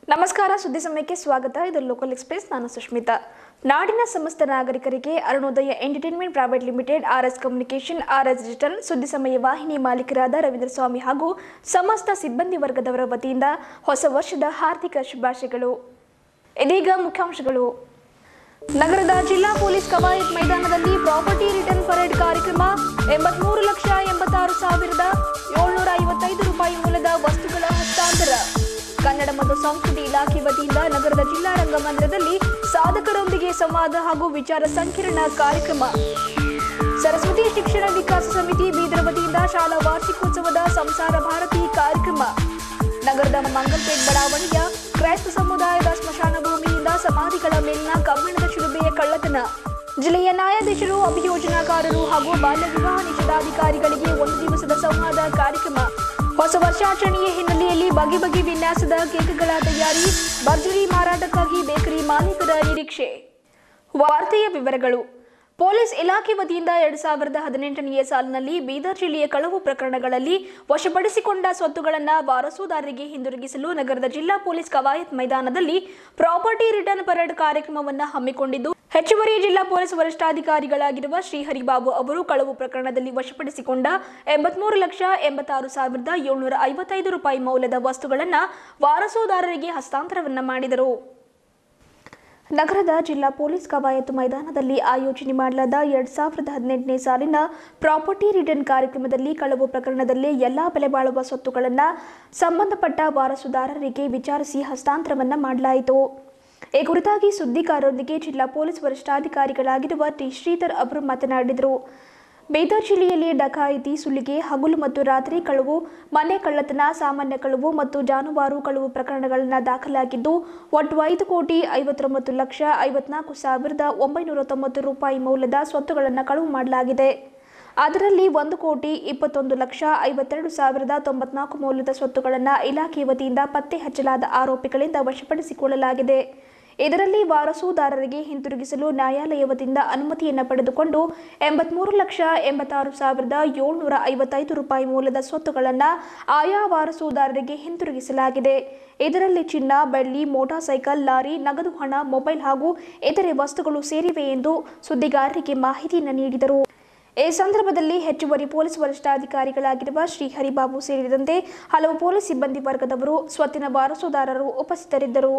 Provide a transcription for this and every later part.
ನಮಸ್ಕಾರ ಸುದ್ದಿ ಸಮಯಕ್ಕೆ ಸ್ವಾಗತ ಇದು ಲೋಕಲ್ ಎಕ್ಸ್ಪ್ರೆಸ್ ನಾನು ಸುಷ್ಮಿತಾ ನಾಡಿನ ಸಮಸ್ತ ನಾಗರಿಕರಿಗೆ Arunodaya entertainment private limited RS communication RS digital ಸುದ್ದಿ ಸಮಯ ವಾಹಿನಿ ಮಾಲೀಕರಾದ ರವೀಂದ್ರ ಸ್ವಾಮಿ ಹಾಗೂ ಸಮಸ್ತ ಸಿಬ್ಬಂದಿ ವರ್ಗದವರ ವತಿಯಿಂದ ಹೊಸ ವರ್ಷದ ಹಾರ್ದಿಕ ಶುಭಾಶಯಗಳು ಇದೀಗ ಮುಖ್ಯಾಂಶಗಳು ನಗರದ ಜಿಲ್ಲಾ ಪೊಲೀಸ್ ಕವಾಯತ್ ಮೈದಾನದಲ್ಲಿ ಪ್ರಾಪರ್ಟಿ ರಿಟರ್ನ್ ಪರೇಡ್ ಕಾರ್ಯಕ್ರಮ ಎಂಬತ್ಮೂರು ಲಕ್ಷ ಎಂಬತ್ತಾರು ಸಾವಿರದ ಏಳ್ನೂರ ಐವತ್ತೈದು ರೂಪಾಯಿ ಮೂಲದ ವಸ್ತುಗಳ ಹಸ್ತಾಂತರ ಕನ್ನಡ ಮತ್ತು ಸಂಸ್ಕೃತಿ ಇಲಾಖೆ ವತಿಯಿಂದ ನಗರದ ಜಿಲ್ಲಾ ರಂಗಮಂದಿರದಲ್ಲಿ ಸಾಧಕರೊಂದಿಗೆ ಸಂವಾದ ಹಾಗೂ ವಿಚಾರ ಸಂಕಿರಣ ಕಾರ್ಯಕ್ರಮ ಸರಸ್ವತಿ ಶಿಕ್ಷಣ ವಿಕಾಸ ಸಮಿತಿ ಬೀದರ್ ವತಿಯಿಂದ ಶಾಲಾ ವಾರ್ಷಿಕೋತ್ಸವದ ಸಂಸಾರ ಭಾರತಿ ಕಾರ್ಯಕ್ರಮ ನಗರದ ಮಂಗಲ್ಪೇಟ್ ಬಡಾವಣೆಯ ಕ್ರೈಸ್ತ ಸಮುದಾಯದ ಸ್ಮಶಾನ ಭೂಮಿಯಿಂದ ಸಮಾಧಿಗಳ ಮೇಲಿನ ಕಬ್ಬಿಣದ ಶಿಲುಬೆಯ ಕಳ್ಳತನ ಜಿಲ್ಲೆಯ ನ್ಯಾಯಾಧೀಶರು ಅಭಿಯೋಜನಾಕಾರರು ಹಾಗೂ ಬಾಲ್ಯ ವಿವಾಹ ನಿಷೇಧಾಧಿಕಾರಿಗಳಿಗೆ ಒಂದು ದಿವಸದ ಸಂವಾದ ಕಾರ್ಯಕ್ರಮ ಹೊಸ ವರ್ಷಾಚರಣೆಯ ಹಿನ್ನೆಲೆಯಲ್ಲಿ ಬಗೆ ಬಗೆ ವಿನ್ಯಾಸದ ಕೇಕ್ಗಳ ತಯಾರಿ ಭರ್ಜರಿ ಮಾರಾಟಕ್ಕಾಗಿ ಬೇಕರಿ ಮಾಲೀಕರ ನಿರೀಕ್ಷೆ ವಾರ್ತೆಯ ವಿವರಗಳು ಪೊಲೀಸ್ ಇಲಾಖೆ ವತಿಯಿಂದ ಎರಡ್ ಸಾವಿರದ ಹದಿನೆಂಟನೆಯ ಸಾಲಿನಲ್ಲಿ ಬೀದರ್ ಜಿಲ್ಲೆಯ ಕಳವು ಪ್ರಕರಣಗಳಲ್ಲಿ ವಶಪಡಿಸಿಕೊಂಡ ಸ್ವತ್ತುಗಳನ್ನು ವಾರಸುದಾರರಿಗೆ ಹಿಂದಿರುಗಿಸಲು ನಗರದ ಜಿಲ್ಲಾ ಪೊಲೀಸ್ ಕವಾಯತ್ ಮೈದಾನದಲ್ಲಿ ಪ್ರಾಪರ್ಟಿ ರಿಟರ್ನ್ ಪರೇಡ್ ಕಾರ್ಯಕ್ರಮವನ್ನು ಹಮ್ಮಿಕೊಂಡಿದ್ದು ಹೆಚ್ಚುವರಿ ಜಿಲ್ಲಾ ಪೊಲೀಸ್ ವರಿಷ್ಠಾಧಿಕಾರಿಗಳಾಗಿರುವ ಶ್ರೀಹರಿಬಾಬು ಅವರು ಕಳವು ಪ್ರಕರಣದಲ್ಲಿ ವಶಪಡಿಸಿಕೊಂಡ ಎಂಬತ್ಮೂರು ಲಕ್ಷ ಎಂಬತ್ತಾರು ಸಾವಿರದ ಏಳ್ನೂರ ಐವತ್ತೈದು ರೂಪಾಯಿ ಮೌಲ್ಯದ ವಸ್ತುಗಳನ್ನು ವಾರಸುದಾರರಿಗೆ ಹಸ್ತಾಂತರವನ್ನ ಮಾಡಿದರು ನಗರದ ಜಿಲ್ಲಾ ಪೊಲೀಸ್ ಕವಾಯತು ಮೈದಾನದಲ್ಲಿ ಆಯೋಜನೆ ಮಾಡಲಾದ ಎರಡ್ ಸಾವಿರದ ಹದಿನೆಂಟನೇ ಸಾಲಿನ ಪ್ರಾಪರ್ಟಿ ರಿಟರ್ನ್ ಕಾರ್ಯಕ್ರಮದಲ್ಲಿ ಕಳವು ಪ್ರಕರಣದಲ್ಲಿ ಎಲ್ಲಾ ಬೆಲೆ ಬಾಳುವ ಸ್ವತ್ತುಗಳನ್ನು ಸಂಬಂಧಪಟ್ಟ ವಾರಸುದಾರರಿಗೆ ವಿಚಾರಿಸಿ ಹಸ್ತಾಂತರವನ್ನ ಮಾಡಲಾಯಿತು ಈ ಕುರಿತಾಗಿ ಸುದ್ದಿಗಾರರೊಂದಿಗೆ ಜಿಲ್ಲಾ ಪೊಲೀಸ್ ವರಿಷ್ಠಾಧಿಕಾರಿಗಳಾಗಿರುವ ಟಿ ಶ್ರೀಧರ್ ಅವರು ಮಾತನಾಡಿದರು ಬೀದರ್ ಜಿಲ್ಲೆಯಲ್ಲಿ ಡಕಾಯಿತಿ ಸುಲಿಗೆ ಹಗಲು ಮತ್ತು ರಾತ್ರಿ ಕಳುವು ಮನೆ ಕಳ್ಳತನ ಸಾಮಾನ್ಯ ಕಳುವು ಮತ್ತು ಜಾನುವಾರು ಕಳುವು ಪ್ರಕರಣಗಳನ್ನು ದಾಖಲಾಗಿದ್ದು ಒಟ್ಟು ಐದು ಕೋಟಿ ಐವತ್ತೊಂಬತ್ತು ಲಕ್ಷ ಐವತ್ನಾಲ್ಕು ಸಾವಿರದ ಒಂಬೈನೂರ ತೊಂಬತ್ತು ರೂಪಾಯಿ ಮೌಲ್ಯದ ಸ್ವತ್ತುಗಳನ್ನು ಕಳುವು ಮಾಡಲಾಗಿದೆ ಅದರಲ್ಲಿ ಒಂದು ಕೋಟಿ ಇಪ್ಪತ್ತೊಂದು ಲಕ್ಷ ಐವತ್ತೆರಡು ಸಾವಿರದ ತೊಂಬತ್ನಾಲ್ಕು ಮೌಲ್ಯದ ಸ್ವತ್ತುಗಳನ್ನು ಇಲಾಖೆ ವತಿಯಿಂದ ಪತ್ತೆ ಹಚ್ಚಲಾದ ಆರೋಪಿಗಳಿಂದ ವಶಪಡಿಸಿಕೊಳ್ಳಲಾಗಿದೆ ಇದರಲ್ಲಿ ವಾರಸುದಾರರಿಗೆ ಹಿಂತಿರುಗಿಸಲು ನ್ಯಾಯಾಲಯ ವತಿಯಿಂದ ಅನುಮತಿಯನ್ನು ಪಡೆದುಕೊಂಡು ಎಂಬತ್ಮೂರು ಲಕ್ಷ ಎಂಬತ್ತಾರು ಸಾವಿರದ ಏಳ್ನೂರ ಐವತ್ತೈದು ರೂಪಾಯಿ ಮೂಲದ ಸ್ವತ್ತುಗಳನ್ನು ಆಯಾ ವಾರಸುದಾರರಿಗೆ ಹಿಂತಿರುಗಿಸಲಾಗಿದೆ ಇದರಲ್ಲಿ ಚಿನ್ನ ಬೆಳ್ಳಿ ಮೋಟಾರ್ ಸೈಕಲ್ ಲಾರಿ ನಗದು ಹಣ ಮೊಬೈಲ್ ಹಾಗೂ ಇತರೆ ವಸ್ತುಗಳು ಸೇರಿವೆ ಎಂದು ಸುದ್ದಿಗಾರರಿಗೆ ಮಾಹಿತಿಯನ್ನು ನೀಡಿದರು ಈ ಸಂದರ್ಭದಲ್ಲಿ ಹೆಚ್ಚುವರಿ ಪೊಲೀಸ್ ವರಿಷ್ಠಾಧಿಕಾರಿಗಳಾಗಿರುವ ಶ್ರೀ ಹರಿಬಾಬು ಸೇರಿದಂತೆ ಹಲವು ಪೊಲೀಸ್ ಸಿಬ್ಬಂದಿ ವರ್ಗದವರು ಸ್ವತ್ತಿನ ವಾರಸುದಾರರು ಉಪಸ್ಥಿತರಿದ್ದರು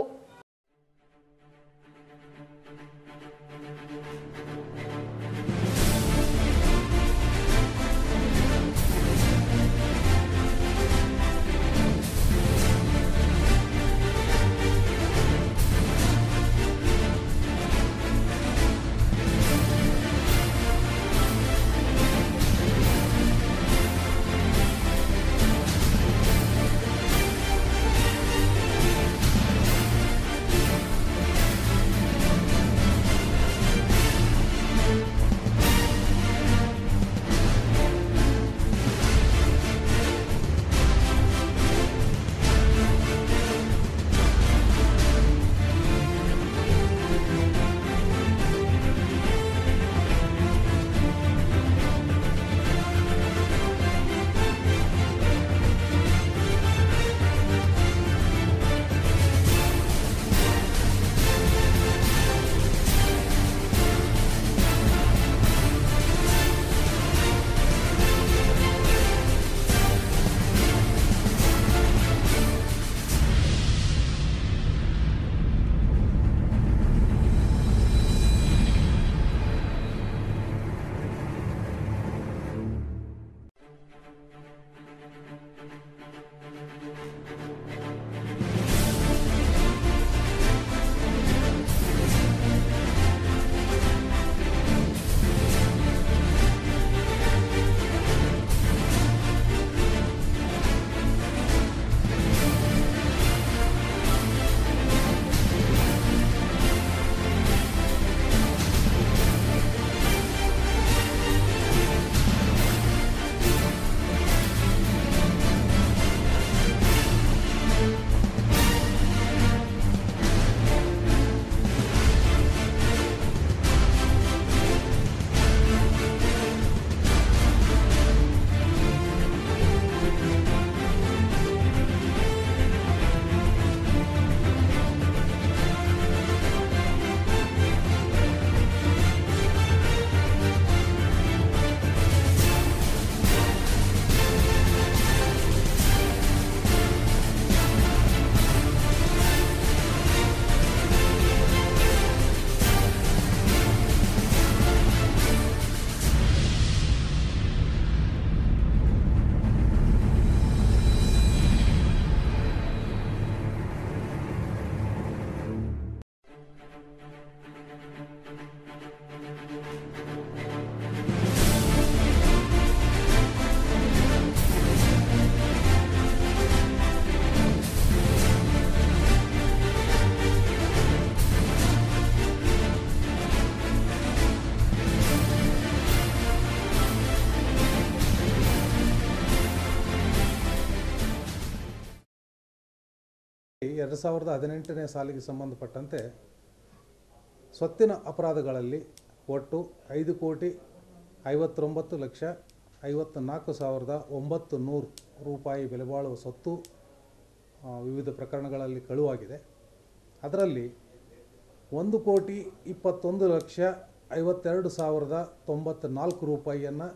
ಎರಡು ಸಾವಿರದ ಹದಿನೆಂಟನೇ ಸಾಲಿಗೆ ಸಂಬಂಧಪಟ್ಟಂತೆ ಸ್ವತ್ತಿನ ಅಪರಾಧಗಳಲ್ಲಿ ಒಟ್ಟು ಐದು ಕೋಟಿ ಐವತ್ತೊಂಬತ್ತು ಲಕ್ಷ ಐವತ್ತ್ನಾಲ್ಕು ಸಾವಿರದ ಒಂಬತ್ತು ನೂರು ರೂಪಾಯಿ ಬೆಲೆ ಬಾಳುವ ಸೊತ್ತು ಆ, ವಿವಿಧ ಪ್ರಕರಣಗಳಲ್ಲಿ ಕಳುವಾಗಿದೆ ಅದರಲ್ಲಿ ಒಂದು ಕೋಟಿ ಇಪ್ಪತ್ತೊಂದು ಲಕ್ಷ ಐವತ್ತೆರಡು ಸಾವಿರದ ತೊಂಬತ್ತ್ನಾಲ್ಕು ರೂಪಾಯಿಯನ್ನು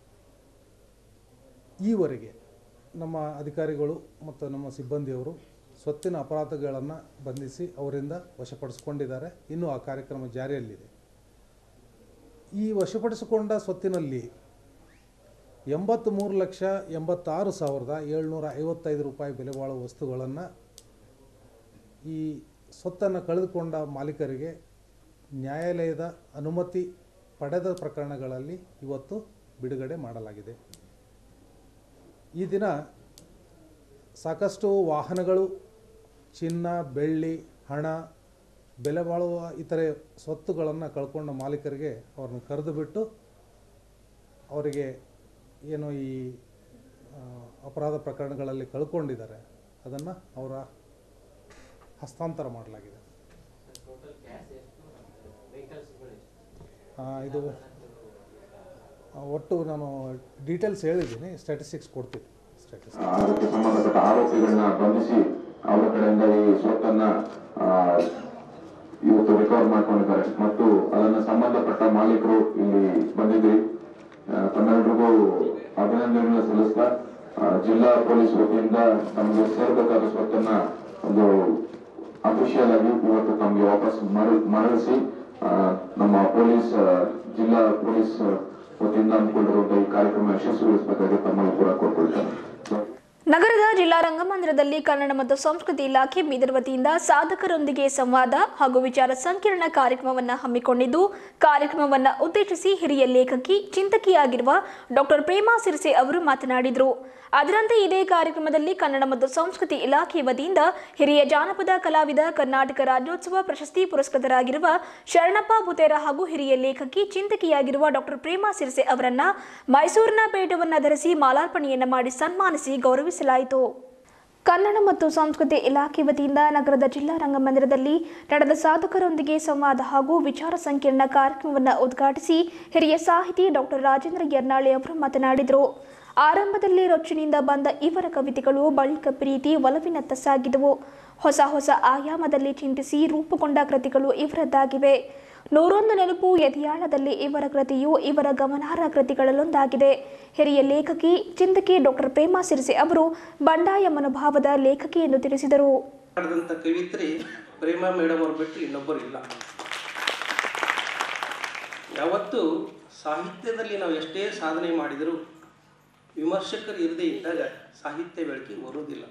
ಈವರೆಗೆ ನಮ್ಮ ಅಧಿಕಾರಿಗಳು ಮತ್ತು ನಮ್ಮ ಸಿಬ್ಬಂದಿಯವರು ಸ್ವತ್ತಿನ ಅಪರಾಧಗಳನ್ನು ಬಂಧಿಸಿ ಅವರಿಂದ ವಶಪಡಿಸಿಕೊಂಡಿದ್ದಾರೆ ಇನ್ನೂ ಆ ಕಾರ್ಯಕ್ರಮ ಜಾರಿಯಲ್ಲಿದೆ ಈ ವಶಪಡಿಸಿಕೊಂಡ ಸ್ವತ್ತಿನಲ್ಲಿ ಎಂಬತ್ತ್ಮೂರು ಲಕ್ಷ ಎಂಬತ್ತಾರು ಸಾವಿರದ ಏಳ್ನೂರ ಐವತ್ತೈದು ರೂಪಾಯಿ ಬೆಲೆ ಬಾಳುವ ವಸ್ತುಗಳನ್ನು ಈ ಸ್ವತ್ತನ್ನು ಕಳೆದುಕೊಂಡ ಮಾಲೀಕರಿಗೆ ನ್ಯಾಯಾಲಯದ ಅನುಮತಿ ಪಡೆದ ಪ್ರಕರಣಗಳಲ್ಲಿ ಇವತ್ತು ಬಿಡುಗಡೆ ಮಾಡಲಾಗಿದೆ ಈ ದಿನ ಸಾಕಷ್ಟು ವಾಹನಗಳು ಚಿನ್ನ ಬೆಳ್ಳಿ ಹಣ ಬೆಲೆ ಬಾಳುವ ಇತರೆ ಸ್ವತ್ತುಗಳನ್ನು ಕಳ್ಕೊಂಡ ಮಾಲೀಕರಿಗೆ ಅವ್ರನ್ನ ಕರೆದು ಬಿಟ್ಟು ಅವರಿಗೆ ಏನು ಈ ಆ, ಅಪರಾಧ ಪ್ರಕರಣಗಳಲ್ಲಿ ಕಳ್ಕೊಂಡಿದ್ದಾರೆ ಅದನ್ನು ಅವರ ಹಸ್ತಾಂತರ ಮಾಡಲಾಗಿದೆ ಆ, ಇದು ಆ, ಒಟ್ಟು ನಾನು ಡೀಟೇಲ್ಸ್ ಹೇಳಿದ್ದೀನಿ ಸ್ಟ್ಯಾಟಿಸ್ಟಿಕ್ಸ್ ಕೊಡ್ತೀನಿ ಸ್ಟ್ಯಾಟಿಸ್ಟಿಕ್ಸ್ ಅದಕ್ಕೆ ಸಂಬಂಧಪಟ್ಟ ಆರೋಪಿಗಳನ್ನ ಬಂಧಿಸಿ ಅವರ ಕಡೆಯಿಂದ ಈ ಸ್ವತ್ತನ್ನ ಆ, ಇವತ್ತು ರಿಕವರ್ ಮಾಡ್ಕೊಂಡಿದ್ದಾರೆ ಮತ್ತು ಅದನ್ನ ಸಂಬಂಧಪಟ್ಟ ಮಾಲೀಕರು ಇಲ್ಲಿ ಬಂದಿದ್ರಿ ಆ, ತಮ್ಮೆಲ್ಲರಿಗೂ ಅಭಿನಂದನೆಗಳನ್ನು ಸಲ್ಲಿಸ್ತಾ ಆ, ಜಿಲ್ಲಾ ಪೊಲೀಸ್ ವತಿಯಿಂದ ನಮಗೆ ಸೇರ್ಬೇಕಾದ ಸ್ವತ್ತನ್ನ ಒಂದು ಅಫಿಷಿಯಲ್ ಆಗಿ ಇವತ್ತು ತಮಗೆ ವಾಪಸ್ ಮರಳಿ ಮರಳಿಸಿ ಆ, ನಮ್ಮ ಪೊಲೀಸ್ ಆ, ಜಿಲ್ಲಾ ಪೊಲೀಸ್ ವತಿಯಿಂದ ಹಮ್ಮಿಕೊಂಡಿರುವಂತಹ ಈ ಕಾರ್ಯಕ್ರಮ ಯಶಸ್ವಿಗೊಳಿಸಬೇಕಾಗಿ ತಮ್ಮಲ್ಲಿ ಕೂಡ ಕೋರ್ಕೊಳ್ತೇನೆ ನಗರದ ಜಿಲ್ಲಾ ರಂಗಮಂದಿರದಲ್ಲಿ ಕನ್ನಡ ಮತ್ತು ಸಂಸ್ಕೃತಿ ಇಲಾಖೆ ಬೀದರ್ ವತಿಯಿಂದ ಸಾಧಕರೊಂದಿಗೆ ಸಂವಾದ ಹಾಗೂ ವಿಚಾರ ಸಂಕಿರಣ ಕಾರ್ಯಕ್ರಮವನ್ನು ಹಮ್ಮಿಕೊಂಡಿದ್ದು ಕಾರ್ಯಕ್ರಮವನ್ನು ಉದ್ದೇಶಿಸಿ ಹಿರಿಯ ಲೇಖಕಿ ಚಿಂತಕಿಯಾಗಿರುವ ಡಾಕ್ಟರ್ ಪ್ರೇಮಾ ಸಿರ್ಸೆ ಅವರು ಮಾತನಾಡಿದರು ಅದರಂತೆ ಇದೇ ಕಾರ್ಯಕ್ರಮದಲ್ಲಿ ಕನ್ನಡ ಮತ್ತು ಸಂಸ್ಕೃತಿ ಇಲಾಖೆ ವತಿಯಿಂದ ಹಿರಿಯ ಜಾನಪದ ಕಲಾವಿದ ಕರ್ನಾಟಕ ರಾಜ್ಯೋತ್ಸವ ಪ್ರಶಸ್ತಿ ಪುರಸ್ಕೃತರಾಗಿರುವ ಶರಣಪ್ಪ ಬುತೇರ ಹಾಗೂ ಹಿರಿಯ ಲೇಖಕಿ ಚಿಂತಕಿಯಾಗಿರುವ ಡಾಕ್ಟರ್ ಪ್ರೇಮಾ ಸಿರ್ಸೆ ಅವರನ್ನ ಮೈಸೂರಿನ ಪೇಟವನ್ನು ಧರಿಸಿ ಮಾಲಾರ್ಪಣೆಯನ್ನು ಮಾಡಿ ಸನ್ಮಾನಿಸಿ ಗೌರವಿಸಲಾಯಿತು ಕನ್ನಡ ಮತ್ತು ಸಂಸ್ಕೃತಿ ಇಲಾಖೆ ವತಿಯಿಂದ ನಗರದ ಜಿಲ್ಲಾ ರಂಗಮಂದಿರದಲ್ಲಿ ನಡೆದ ಸಾಧಕರೊಂದಿಗೆ ಸಂವಾದ ಹಾಗೂ ವಿಚಾರ ಸಂಕಿರಣ ಕಾರ್ಯಕ್ರಮವನ್ನು ಉದ್ಘಾಟಿಸಿ ಹಿರಿಯ ಸಾಹಿತಿ ಡಾಕ್ಟರ್ ರಾಜೇಂದ್ರ ಯರ್ನಾಳಿ ಅವರು ಮಾತನಾಡಿದರು ಆರಂಭದಲ್ಲಿ ರೊಚ್ಚಿನಿಂದ ಬಂದ ಇವರ ಕವಿತೆಗಳು ಬಳಿಕ ಪ್ರೀತಿ ಒಲವಿನತ್ತ ಸಾಗಿದವು ಹೊಸ ಹೊಸ ಆಯಾಮದಲ್ಲಿ ಚಿಂತಿಸಿ ರೂಪುಗೊಂಡ ಕೃತಿಗಳು ಇವರದ್ದಾಗಿವೆ ನೂರೊಂದು ನೆನಪು ಎದೆಯಾಳದಲ್ಲಿ ಇವರ ಕೃತಿಯು ಇವರ ಗಮನಾರ್ಹ ಕೃತಿಗಳಲ್ಲೊಂದಾಗಿದೆ ಹಿರಿಯ ಲೇಖಕಿ ಚಿಂತಕಿ ಡಾಕ್ಟರ್ ಪ್ರೇಮಾ ಸಿರಿಸೆ ಅವರು ಬಂಡಾಯ ಮನೋಭಾವದ ಲೇಖಕಿ ಎಂದು ತಿಳಿಸಿದರು ಮಾಡಿದಂಥ ಕವಿತ್ರಿ ಪ್ರೇಮ ಮೇಡಮ್ ಅವ್ರು ಬಿಟ್ಟು ಇನ್ನೊಬ್ಬರು ಇಲ್ಲ ಯಾವತ್ತು ಸಾಹಿತ್ಯದಲ್ಲಿ ನಾವು ಎಷ್ಟೇ ಸಾಧನೆ ಮಾಡಿದರೂ ವಿಮರ್ಶಕರು ಇರದೇ ಇದ್ದಾಗ ಸಾಹಿತ್ಯ ಬೆಳಕಿಗೆ ಬರೋದಿಲ್ಲ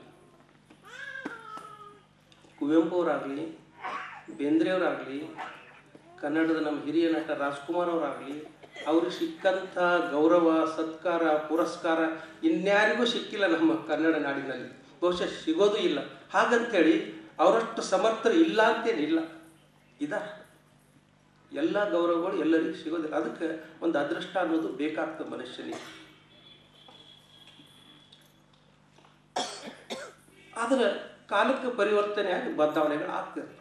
ಕುವೆಂಪು ಅವರಾಗಲಿ ಬೇಂದ್ರೆಯವರಾಗಲಿ ಕನ್ನಡದ ನಮ್ಮ ಹಿರಿಯ ನಟ ರಾಜ್ಕುಮಾರ್ ಅವರಾಗಲಿ ಅವ್ರಿಗೆ ಸಿಕ್ಕಂಥ ಗೌರವ ಸತ್ಕಾರ ಪುರಸ್ಕಾರ ಇನ್ಯಾರಿಗೂ ಸಿಕ್ಕಿಲ್ಲ ನಮ್ಮ ಕನ್ನಡ ನಾಡಿನಲ್ಲಿ ಬಹುಶಃ ಸಿಗೋದು ಇಲ್ಲ ಹಾಗಂತೇಳಿ ಅವರಷ್ಟು ಸಮರ್ಥರು ಇಲ್ಲ ಅಂತೇನಿಲ್ಲ ಇದ ಎಲ್ಲ ಗೌರವಗಳು ಎಲ್ಲರಿಗೂ ಸಿಗೋದಿಲ್ಲ ಅದಕ್ಕೆ ಒಂದು ಅದೃಷ್ಟ ಅನ್ನೋದು ಬೇಕಾಗ್ತದೆ ಮನುಷ್ಯನಿಗೆ ಆದ್ರೆ ಕಾಲಕ್ಕೆ ಪರಿವರ್ತನೆ ಆಗಿ ಬದಲಾವಣೆಗಳು ಆಗ್ತಿರ್ತವೆ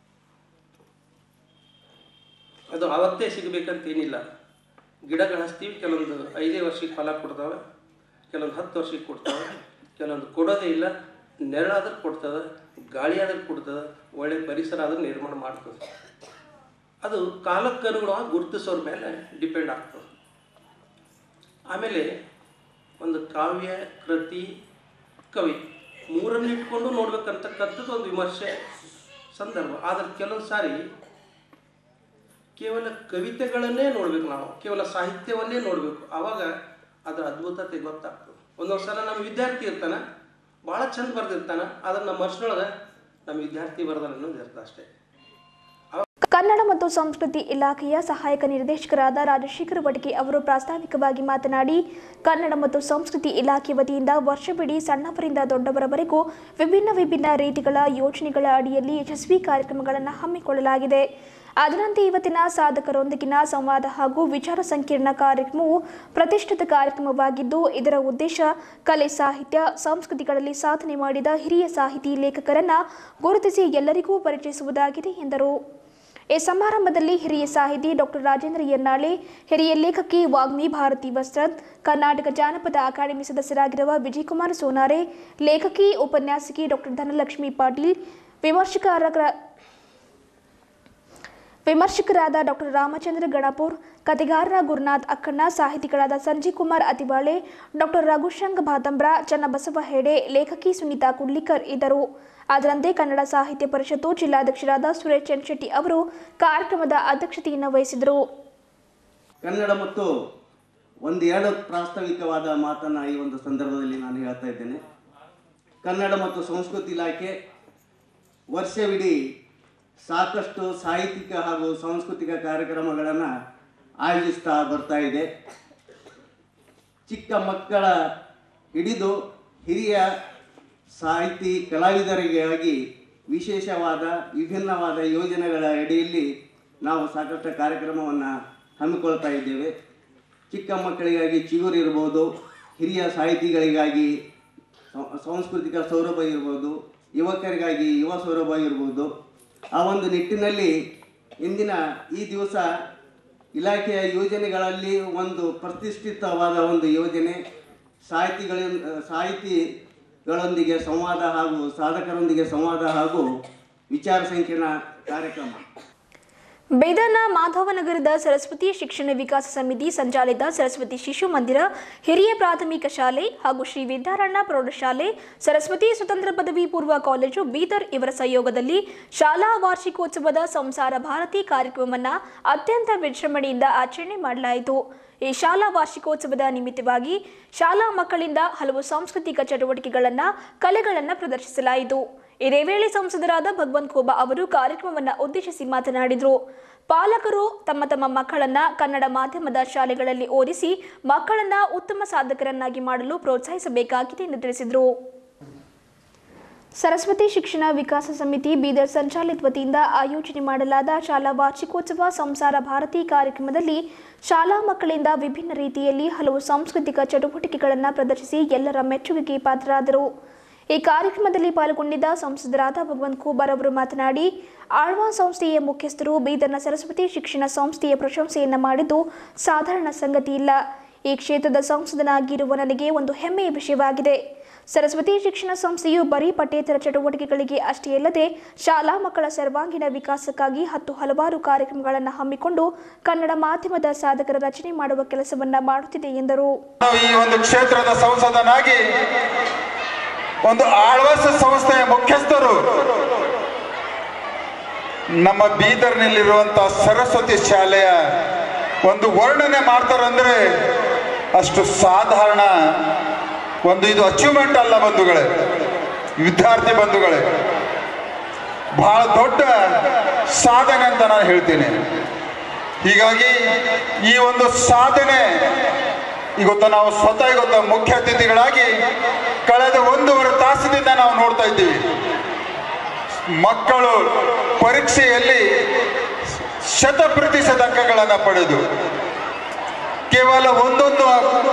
ಅದು ಅವತ್ತೇ ಸಿಗಬೇಕಂತ ಏನಿಲ್ಲ ಗಿಡಗಳು ಹಚ್ತೀವಿ ಕೆಲವೊಂದು ಐದೇ ವರ್ಷಕ್ಕೆ ಫಲ ಕೊಡ್ತವೆ ಕೆಲವೊಂದು ಹತ್ತು ವರ್ಷಕ್ಕೆ ಕೊಡ್ತವೆ ಕೆಲವೊಂದು ಕೊಡೋದೇ ಇಲ್ಲ ನೆರಳಾದ್ರೆ ಕೊಡ್ತದೆ ಗಾಳಿ ಆದ್ರೆ ಕೊಡ್ತದೆ ಒಳ್ಳೆ ಪರಿಸರ ಆದ್ರೆ ನಿರ್ಮಾಣ ಮಾಡ್ತದೆ ಅದು ಕಾಲಕ್ಕೆ ಅನುಗುಣವಾಗಿ ಗುರುತಿಸೋರ ಮೇಲೆ ಡಿಪೆಂಡ್ ಆಗ್ತದೆ ಆಮೇಲೆ ಒಂದು ಕಾವ್ಯ ಕೃತಿ ಕವಿ ಮೂರನ್ನು ಇಟ್ಕೊಂಡು ನೋಡ್ಬೇಕಂತಕ್ಕಂಥದ್ದು ಒಂದು ವಿಮರ್ಶೆ ಸಂದರ್ಭ ಆದರೆ ಕೆಲವೊಂದು ಸಾರಿ ಕೇವಲ ಕವಿತೆಗಳನ್ನೇ ನೋಡ್ಬೇಕು ನಾವು ಕೇವಲ ಸಾಹಿತ್ಯವನ್ನೇ ನೋಡಬೇಕು ಆವಾಗ ಅದರ ಅದ್ಭುತತೆ ಗೊತ್ತಾಗ್ತದೆ ಒಂದೊಂದು ಸಲ ನಮ್ಮ ವಿದ್ಯಾರ್ಥಿ ಇರ್ತಾನೆ ಭಾಳ ಚಂದ ಬರ್ದಿರ್ತಾನೆ ಆದ್ರೆ ನಮ್ಮ ಮನಸ್ಸಿನೊಳಗೆ ನಮ್ಮ ವಿದ್ಯಾರ್ಥಿ ಬರ್ದಾನೆ ಅನ್ನೋದು ಇರ್ತದೆ ಅಷ್ಟೇ ಕನ್ನಡ ಮತ್ತು ಸಂಸ್ಕೃತಿ ಇಲಾಖೆಯ ಸಹಾಯಕ ನಿರ್ದೇಶಕರಾದ ರಾಜಶೇಖರ್ ವಟಗಿ ಅವರು ಪ್ರಾಸ್ತಾವಿಕವಾಗಿ ಮಾತನಾಡಿ ಕನ್ನಡ ಮತ್ತು ಸಂಸ್ಕೃತಿ ಇಲಾಖೆ ವತಿಯಿಂದ ವರ್ಷವಿಡೀ ಸಣ್ಣವರಿಂದ ದೊಡ್ಡವರವರೆಗೂ ವಿಭಿನ್ನ ವಿಭಿನ್ನ ರೀತಿಗಳ ಯೋಜನೆಗಳ ಅಡಿಯಲ್ಲಿ ಯಶಸ್ವಿ ಕಾರ್ಯಕ್ರಮಗಳನ್ನು ಹಮ್ಮಿಕೊಳ್ಳಲಾಗಿದೆ ಅದರಂತೆ ಇವತ್ತಿನ ಸಾಧಕರೊಂದಿಗಿನ ಸಂವಾದ ಹಾಗೂ ವಿಚಾರ ಸಂಕಿರಣ ಕಾರ್ಯಕ್ರಮವು ಪ್ರತಿಷ್ಠಿತ ಕಾರ್ಯಕ್ರಮವಾಗಿದ್ದು ಇದರ ಉದ್ದೇಶ ಕಲೆ ಸಾಹಿತ್ಯ ಸಂಸ್ಕೃತಿಗಳಲ್ಲಿ ಸಾಧನೆ ಮಾಡಿದ ಹಿರಿಯ ಸಾಹಿತಿ ಲೇಖಕರನ್ನ ಗುರುತಿಸಿ ಎಲ್ಲರಿಗೂ ಪರಿಚಯಿಸುವುದಾಗಿದೆ ಎಂದರು ಈ ಸಮಾರಂಭದಲ್ಲಿ ಹಿರಿಯ ಸಾಹಿತಿ ಡಾಕ್ಟರ್ ರಾಜೇಂದ್ರ ಯರ್ನಾಳೆ ಹಿರಿಯ ಲೇಖಕಿ ವಾಗ್ಮಿ ಭಾರತಿ ವಸ್ತ್ರದ್ ಕರ್ನಾಟಕ ಜಾನಪದ ಅಕಾಡೆಮಿ ಸದಸ್ಯರಾಗಿರುವ ವಿಜಯಕುಮಾರ್ ಸೋನಾರೆ ಲೇಖಕಿ ಉಪನ್ಯಾಸಕಿ ಡಾಕ್ಟರ್ ಧನಲಕ್ಷ್ಮಿ ಪಾಟೀಲ್ ವಿಮರ್ಶಕರ ವಿಮರ್ಶಕರಾದ ಡಾಕ್ಟರ್ ರಾಮಚಂದ್ರ ಗಣಪುರ್ ಕಥೆಗಾರರ ಗುರುನಾಥ್ ಅಕ್ಕಣ್ಣ ಸಾಹಿತಿಗಳಾದ ಸಂಜಯ್ ಕುಮಾರ್ ಅತಿವಾಳೆ ಡಾಕ್ಟರ್ ರಘುಶಂಗ್ ಭಾತಂಬ್ರ ಚನ್ನಬಸವ ಹೆಡೆ ಲೇಖಕಿ ಸುನೀತಾ ಕುಡ್ಲಿಕರ್ ಇದ್ದರು ಅದರಂತೆ ಕನ್ನಡ ಸಾಹಿತ್ಯ ಪರಿಷತ್ತು ಜಿಲ್ಲಾಧ್ಯಕ್ಷರಾದ ಸುರೇಶ್ ಚನ್ಶೆಟ್ಟಿ ಅವರು ಕಾರ್ಯಕ್ರಮದ ಅಧ್ಯಕ್ಷತೆಯನ್ನು ವಹಿಸಿದರು ಕನ್ನಡ ಮತ್ತು ಒಂದು ಎರಡು ಪ್ರಾಸ್ತಾವಿಕವಾದ ಮಾತನ್ನು ಈ ಒಂದು ಸಂದರ್ಭದಲ್ಲಿ ನಾನು ಹೇಳ್ತಾ ಇದ್ದೇನೆ ಕನ್ನಡ ಮತ್ತು ಸಂಸ್ಕೃತಿ ಇಲಾಖೆ ವರ್ಷವಿಡೀ ಸಾಕಷ್ಟು ಸಾಹಿತ್ಯಿಕ ಹಾಗೂ ಸಾಂಸ್ಕೃತಿಕ ಕಾರ್ಯಕ್ರಮಗಳನ್ನು ಆಯೋಜಿಸ್ತಾ ಬರ್ತಾ ಇದೆ ಚಿಕ್ಕ ಮಕ್ಕಳ ಹಿಡಿದು ಹಿರಿಯ ಸಾಹಿತಿ ಕಲಾವಿದರಿಗಾಗಿ ವಿಶೇಷವಾದ ವಿಭಿನ್ನವಾದ ಯೋಜನೆಗಳ ಅಡಿಯಲ್ಲಿ ನಾವು ಸಾಕಷ್ಟು ಕಾರ್ಯಕ್ರಮವನ್ನು ಹಮ್ಮಿಕೊಳ್ತಾ ಇದ್ದೇವೆ ಚಿಕ್ಕ ಮಕ್ಕಳಿಗಾಗಿ ಚಿಗುರು ಇರ್ಬೋದು ಹಿರಿಯ ಸಾಹಿತಿಗಳಿಗಾಗಿ ಸಂ- ಸಾಂಸ್ಕೃತಿಕ ಸೌರಭ ಇರ್ಬೋದು ಯುವಕರಿಗಾಗಿ ಯುವ ಸೌರಭ ಇರ್ಬೋದು ಆ ಒಂದು ನಿಟ್ಟಿನಲ್ಲಿ ಇಂದಿನ ಈ ದಿವಸ ಇಲಾಖೆಯ ಯೋಜನೆಗಳಲ್ಲಿ ಒಂದು ಪ್ರತಿಷ್ಠಿತವಾದ ಒಂದು ಯೋಜನೆ ಸಾಹಿತಿಗಳ ಸಾಹಿತಿಗಳೊಂದಿಗೆ ಸಂವಾದ ಹಾಗೂ ಸಾಧಕರೊಂದಿಗೆ ಸಂವಾದ ಹಾಗೂ ವಿಚಾರ ಸಂಕಿರಣ ಕಾರ್ಯಕ್ರಮ ಬೇದರ್ನ ಮಾಧವನಗರದ ಸರಸ್ವತಿ ಶಿಕ್ಷಣ ವಿಕಾಸ ಸಮಿತಿ ಸಂಚಾಲಿತ ಸರಸ್ವತಿ ಶಿಶು ಮಂದಿರ ಹಿರಿಯ ಪ್ರಾಥಮಿಕ ಶಾಲೆ ಹಾಗೂ ಶ್ರೀ ವಿದ್ಯಾರಣ್ಯ ಪ್ರೌಢಶಾಲೆ ಸರಸ್ವತಿ ಸ್ವತಂತ್ರ ಪದವಿ ಪೂರ್ವ ಕಾಲೇಜು ಬೀದರ್ ಇವರ ಸಹಯೋಗದಲ್ಲಿ ಶಾಲಾ ವಾರ್ಷಿಕೋತ್ಸವದ ಸಂಸಾರ ಭಾರತಿ ಕಾರ್ಯಕ್ರಮವನ್ನು ಅತ್ಯಂತ ವಿಜೃಂಭಣೆಯಿಂದ ಆಚರಣೆ ಮಾಡಲಾಯಿತು ಈ ಶಾಲಾ ವಾರ್ಷಿಕೋತ್ಸವದ ನಿಮಿತ್ತವಾಗಿ ಶಾಲಾ ಮಕ್ಕಳಿಂದ ಹಲವು ಸಾಂಸ್ಕೃತಿಕ ಚಟುವಟಿಕೆಗಳನ್ನು ಕಲೆಗಳನ್ನು ಪ್ರದರ್ಶಿಸಲಾಯಿತು ಇದೇ ವೇಳೆ ಸಂಸದರಾದ ಭಗವಂತ್ ಖೋಬಾ ಅವರು ಕಾರ್ಯಕ್ರಮವನ್ನು ಉದ್ದೇಶಿಸಿ ಮಾತನಾಡಿದರು ಪಾಲಕರು ತಮ್ಮ ತಮ್ಮ ಮಕ್ಕಳನ್ನ ಕನ್ನಡ ಮಾಧ್ಯಮದ ಶಾಲೆಗಳಲ್ಲಿ ಓದಿಸಿ ಮಕ್ಕಳನ್ನ ಉತ್ತಮ ಸಾಧಕರನ್ನಾಗಿ ಮಾಡಲು ಪ್ರೋತ್ಸಾಹಿಸಬೇಕಾಗಿದೆ ಎಂದು ತಿಳಿಸಿದರು ಸರಸ್ವತಿ ಶಿಕ್ಷಣ ವಿಕಾಸ ಸಮಿತಿ ಬೀದರ್ ಸಂಚಾಲಿತ ವತಿಯಿಂದ ಆಯೋಜನೆ ಮಾಡಲಾದ ಶಾಲಾ ವಾರ್ಷಿಕೋತ್ಸವ ಸಂಸಾರ ಭಾರತಿ ಕಾರ್ಯಕ್ರಮದಲ್ಲಿ ಶಾಲಾ ಮಕ್ಕಳಿಂದ ವಿಭಿನ್ನ ರೀತಿಯಲ್ಲಿ ಹಲವು ಸಾಂಸ್ಕೃತಿಕ ಚಟುವಟಿಕೆಗಳನ್ನು ಪ್ರದರ್ಶಿಸಿ ಎಲ್ಲರ ಮೆಚ್ಚುಗೆಗೆ ಪಾತ್ರರಾದರು ಈ ಕಾರ್ಯಕ್ರಮದಲ್ಲಿ ಪಾಲ್ಗೊಂಡಿದ್ದ ಸಂಸದರಾದ ಭಗವಂತ್ ಖೂಬಾರ್ ಅವರು ಮಾತನಾಡಿ ಆಳ್ವಾ ಸಂಸ್ಥೆಯ ಮುಖ್ಯಸ್ಥರು ಬೀದರ್ನ ಸರಸ್ವತಿ ಶಿಕ್ಷಣ ಸಂಸ್ಥೆಯ ಪ್ರಶಂಸೆಯನ್ನ ಮಾಡಿದ್ದು ಸಾಧಾರಣ ಸಂಗತಿ ಇಲ್ಲ ಈ ಕ್ಷೇತ್ರದ ಸಂಸದನಾಗಿರುವ ನನಗೆ ಒಂದು ಹೆಮ್ಮೆಯ ವಿಷಯವಾಗಿದೆ ಸರಸ್ವತಿ ಶಿಕ್ಷಣ ಸಂಸ್ಥೆಯು ಬರೀ ಪಠ್ಯೇತರ ಚಟುವಟಿಕೆಗಳಿಗೆ ಅಷ್ಟೇ ಅಲ್ಲದೆ ಶಾಲಾ ಮಕ್ಕಳ ಸರ್ವಾಂಗೀಣ ವಿಕಾಸಕ್ಕಾಗಿ ಹತ್ತು ಹಲವಾರು ಕಾರ್ಯಕ್ರಮಗಳನ್ನು ಹಮ್ಮಿಕೊಂಡು ಕನ್ನಡ ಮಾಧ್ಯಮದ ಸಾಧಕರ ರಚನೆ ಮಾಡುವ ಕೆಲಸವನ್ನ ಮಾಡುತ್ತಿದೆ ಎಂದರು ನಾವು ಈ ಒಂದು ಕ್ಷೇತ್ರದ ಸಂಸದನಾಗಿ ಒಂದು ಆಳ್ವಾಸ ಸಂಸ್ಥೆಯ ಮುಖ್ಯಸ್ಥರು ನಮ್ಮ ಬೀದರ್ನಲ್ಲಿರುವಂತ ಸರಸ್ವತಿ ಶಾಲೆಯ ಒಂದು ವರ್ಣನೆ ಮಾಡ್ತಾರಂದ್ರೆ ಅಷ್ಟು ಸಾಧಾರಣ ಒಂದು ಇದು ಅಚೀವ್ಮೆಂಟ್ ಅಲ್ಲ ಬಂಧುಗಳೇ ವಿದ್ಯಾರ್ಥಿ ಬಂಧುಗಳೇ ಬಹಳ ದೊಡ್ಡ ಸಾಧನೆ ಅಂತ ನಾನು ಹೇಳ್ತೀನಿ ಹೀಗಾಗಿ ಈ ಒಂದು ಸಾಧನೆ ಇವತ್ತು ನಾವು ಸ್ವತಃ ಇವತ್ತು ಮುಖ್ಯ ಅತಿಥಿಗಳಾಗಿ ಕಳೆದ ಒಂದೂವರೆ ತಾಸಿನಿಂದ ನಾವು ನೋಡ್ತಾ ಇದ್ದೀವಿ ಮಕ್ಕಳು ಪರೀಕ್ಷೆಯಲ್ಲಿ ಶತ ಪ್ರತಿಶತ ಅಂಕಗಳನ್ನು ಪಡೆದು ಕೇವಲ ಒಂದೊಂದು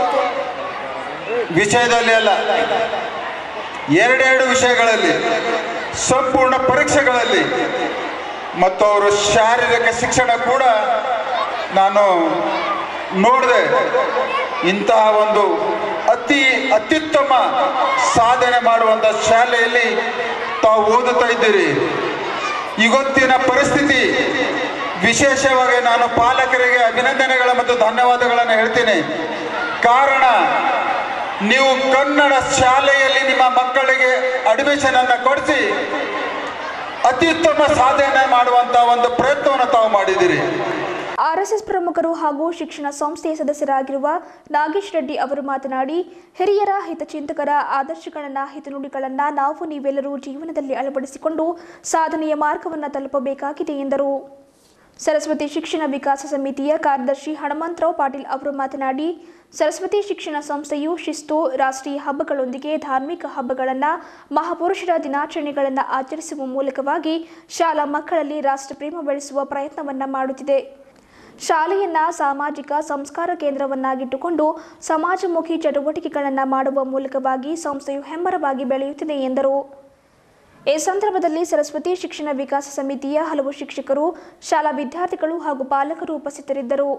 ವಿಷಯದಲ್ಲಿ ಅಲ್ಲ ಎರಡೆರಡು ವಿಷಯಗಳಲ್ಲಿ ಸಂಪೂರ್ಣ ಪರೀಕ್ಷೆಗಳಲ್ಲಿ ಮತ್ತು ಅವರು ಶಾರೀರಿಕ ಶಿಕ್ಷಣ ಕೂಡ ನಾನು ನೋಡಿದೆ ಇಂತಹ ಒಂದು ಅತಿ ಅತ್ಯುತ್ತಮ ಸಾಧನೆ ಮಾಡುವಂಥ ಶಾಲೆಯಲ್ಲಿ ತಾವು ಓದುತ್ತಾ ಇದ್ದೀರಿ ಇವತ್ತಿನ ಪರಿಸ್ಥಿತಿ ವಿಶೇಷವಾಗಿ ನಾನು ಪಾಲಕರಿಗೆ ಅಭಿನಂದನೆಗಳ ಮತ್ತು ಧನ್ಯವಾದಗಳನ್ನು ಹೇಳ್ತೀನಿ ಕಾರಣ ನೀವು ಕನ್ನಡ ಶಾಲೆಯಲ್ಲಿ ನಿಮ್ಮ ಮಕ್ಕಳಿಗೆ ಅಡ್ಮಿಷನ್ ಅನ್ನು ಕೊಡಿಸಿ ಅತ್ಯುತ್ತಮ ಸಾಧನೆ ಮಾಡುವಂತ ಒಂದು ಪ್ರಯತ್ನವನ್ನು ತಾವು ಮಾಡಿದ್ದೀರಿ ಆರ್ಎಸ್ಎಸ್ ಪ್ರಮುಖರು ಹಾಗೂ ಶಿಕ್ಷಣ ಸಂಸ್ಥೆಯ ಸದಸ್ಯರಾಗಿರುವ ನಾಗೇಶ್ ರೆಡ್ಡಿ ಅವರು ಮಾತನಾಡಿ ಹಿರಿಯರ ಹಿತಚಿಂತಕರ ಆದರ್ಶಗಳನ್ನ ಹಿತನುಡಿಗಳನ್ನ ನಾವು ನೀವೆಲ್ಲರೂ ಜೀವನದಲ್ಲಿ ಅಳವಡಿಸಿಕೊಂಡು ಸಾಧನೆಯ ಮಾರ್ಗವನ್ನು ತಲುಪಬೇಕಾಗಿದೆ ಎಂದರು ಸರಸ್ವತಿ ಶಿಕ್ಷಣ ವಿಕಾಸ ಸಮಿತಿಯ ಕಾರ್ಯದರ್ಶಿ ಹನುಮಂತರಾವ್ ಪಾಟೀಲ್ ಅವರು ಮಾತನಾಡಿ ಸರಸ್ವತಿ ಶಿಕ್ಷಣ ಸಂಸ್ಥೆಯು ಶಿಸ್ತು ರಾಷ್ಟ್ರೀಯ ಹಬ್ಬಗಳೊಂದಿಗೆ ಧಾರ್ಮಿಕ ಹಬ್ಬಗಳನ್ನು ಮಹಾಪುರುಷರ ದಿನಾಚರಣೆಗಳನ್ನು ಆಚರಿಸುವ ಮೂಲಕವಾಗಿ ಶಾಲಾ ಮಕ್ಕಳಲ್ಲಿ ರಾಷ್ಟ್ರಪ್ರೇಮ ಬೆಳೆಸುವ ಪ್ರಯತ್ನವನ್ನ ಮಾಡುತ್ತಿದೆ ಶಾಲೆಯನ್ನ ಸಾಮಾಜಿಕ ಸಂಸ್ಕಾರ ಕೇಂದ್ರವನ್ನಾಗಿಟ್ಟುಕೊಂಡು ಸಮಾಜಮುಖಿ ಚಟುವಟಿಕೆಗಳನ್ನು ಮಾಡುವ ಮೂಲಕವಾಗಿ ಸಂಸ್ಥೆಯು ಹೆಮ್ಮರವಾಗಿ ಬೆಳೆಯುತ್ತಿದೆ ಎಂದರು ಈ ಸಂದರ್ಭದಲ್ಲಿ ಸರಸ್ವತಿ ಶಿಕ್ಷಣ ವಿಕಾಸ ಸಮಿತಿಯ ಹಲವು ಶಿಕ್ಷಕರು ಶಾಲಾ ವಿದ್ಯಾರ್ಥಿಗಳು ಹಾಗೂ ಪಾಲಕರು ಉಪಸ್ಥಿತರಿದ್ದರು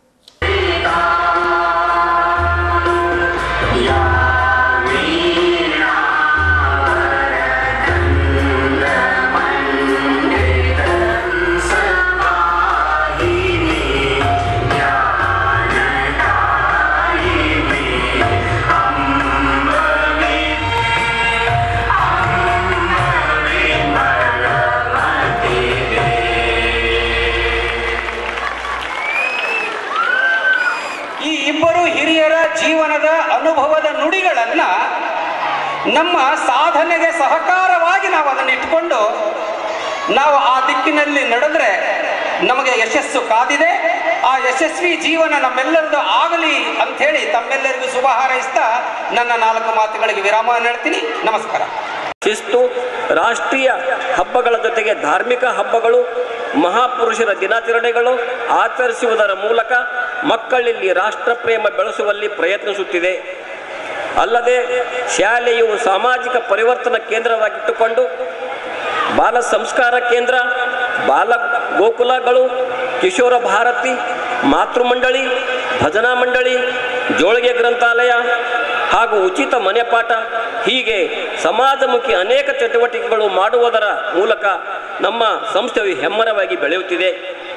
ಈ ಇಬ್ಬರು ಹಿರಿಯರ ಜೀವನದ ಅನುಭವದ ನುಡಿಗಳನ್ನ ನಮ್ಮ ಸಾಧನೆಗೆ ಸಹಕಾರವಾಗಿ ನಾವು ಅದನ್ನು ಇಟ್ಕೊಂಡು ನಾವು ಆ ದಿಕ್ಕಿನಲ್ಲಿ ನಡೆದ್ರೆ ನಮಗೆ ಯಶಸ್ಸು ಕಾದಿದೆ ಆ ಯಶಸ್ವಿ ಜೀವನ ನಮ್ಮೆಲ್ಲರದು ಆಗಲಿ ಅಂತ ಹೇಳಿ ತಮ್ಮೆಲ್ಲರಿಗೂ ಶುಭ ಹಾರೈಸ್ತಾ ನನ್ನ ನಾಲ್ಕು ಮಾತುಗಳಿಗೆ ವಿರಾಮ ಹೇಳ್ತೀನಿ ನಮಸ್ಕಾರ ಶಿಸ್ತು ರಾಷ್ಟ್ರೀಯ ಹಬ್ಬಗಳ ಜೊತೆಗೆ ಧಾರ್ಮಿಕ ಹಬ್ಬಗಳು ಮಹಾಪುರುಷರ ದಿನಾಚರಣೆಗಳು ಆಚರಿಸುವುದರ ಮೂಲಕ ಮಕ್ಕಳಲ್ಲಿ ರಾಷ್ಟ್ರಪ್ರೇಮ ಬೆಳೆಸುವಲ್ಲಿ ಪ್ರಯತ್ನಿಸುತ್ತಿದೆ ಅಲ್ಲದೆ ಶಾಲೆಯು ಸಾಮಾಜಿಕ ಪರಿವರ್ತನಾ ಕೇಂದ್ರವಾಗಿಟ್ಟುಕೊಂಡು ಬಾಲ ಸಂಸ್ಕಾರ ಕೇಂದ್ರ ಬಾಲ ಗೋಕುಲಗಳು ಕಿಶೋರ ಭಾರತಿ ಮಾತೃಮಂಡಳಿ ಭಜನಾ ಮಂಡಳಿ ಜೋಳಿಗೆ ಗ್ರಂಥಾಲಯ ಹಾಗೂ ಉಚಿತ ಮನೆಪಾಠ ಹೀಗೆ ಸಮಾಜಮುಖಿ ಅನೇಕ ಚಟುವಟಿಕೆಗಳು ಮಾಡುವುದರ ಮೂಲಕ ನಮ್ಮ ಸಂಸ್ಥೆಯು ಹೆಮ್ಮರವಾಗಿ ಬೆಳೆಯುತ್ತಿದೆ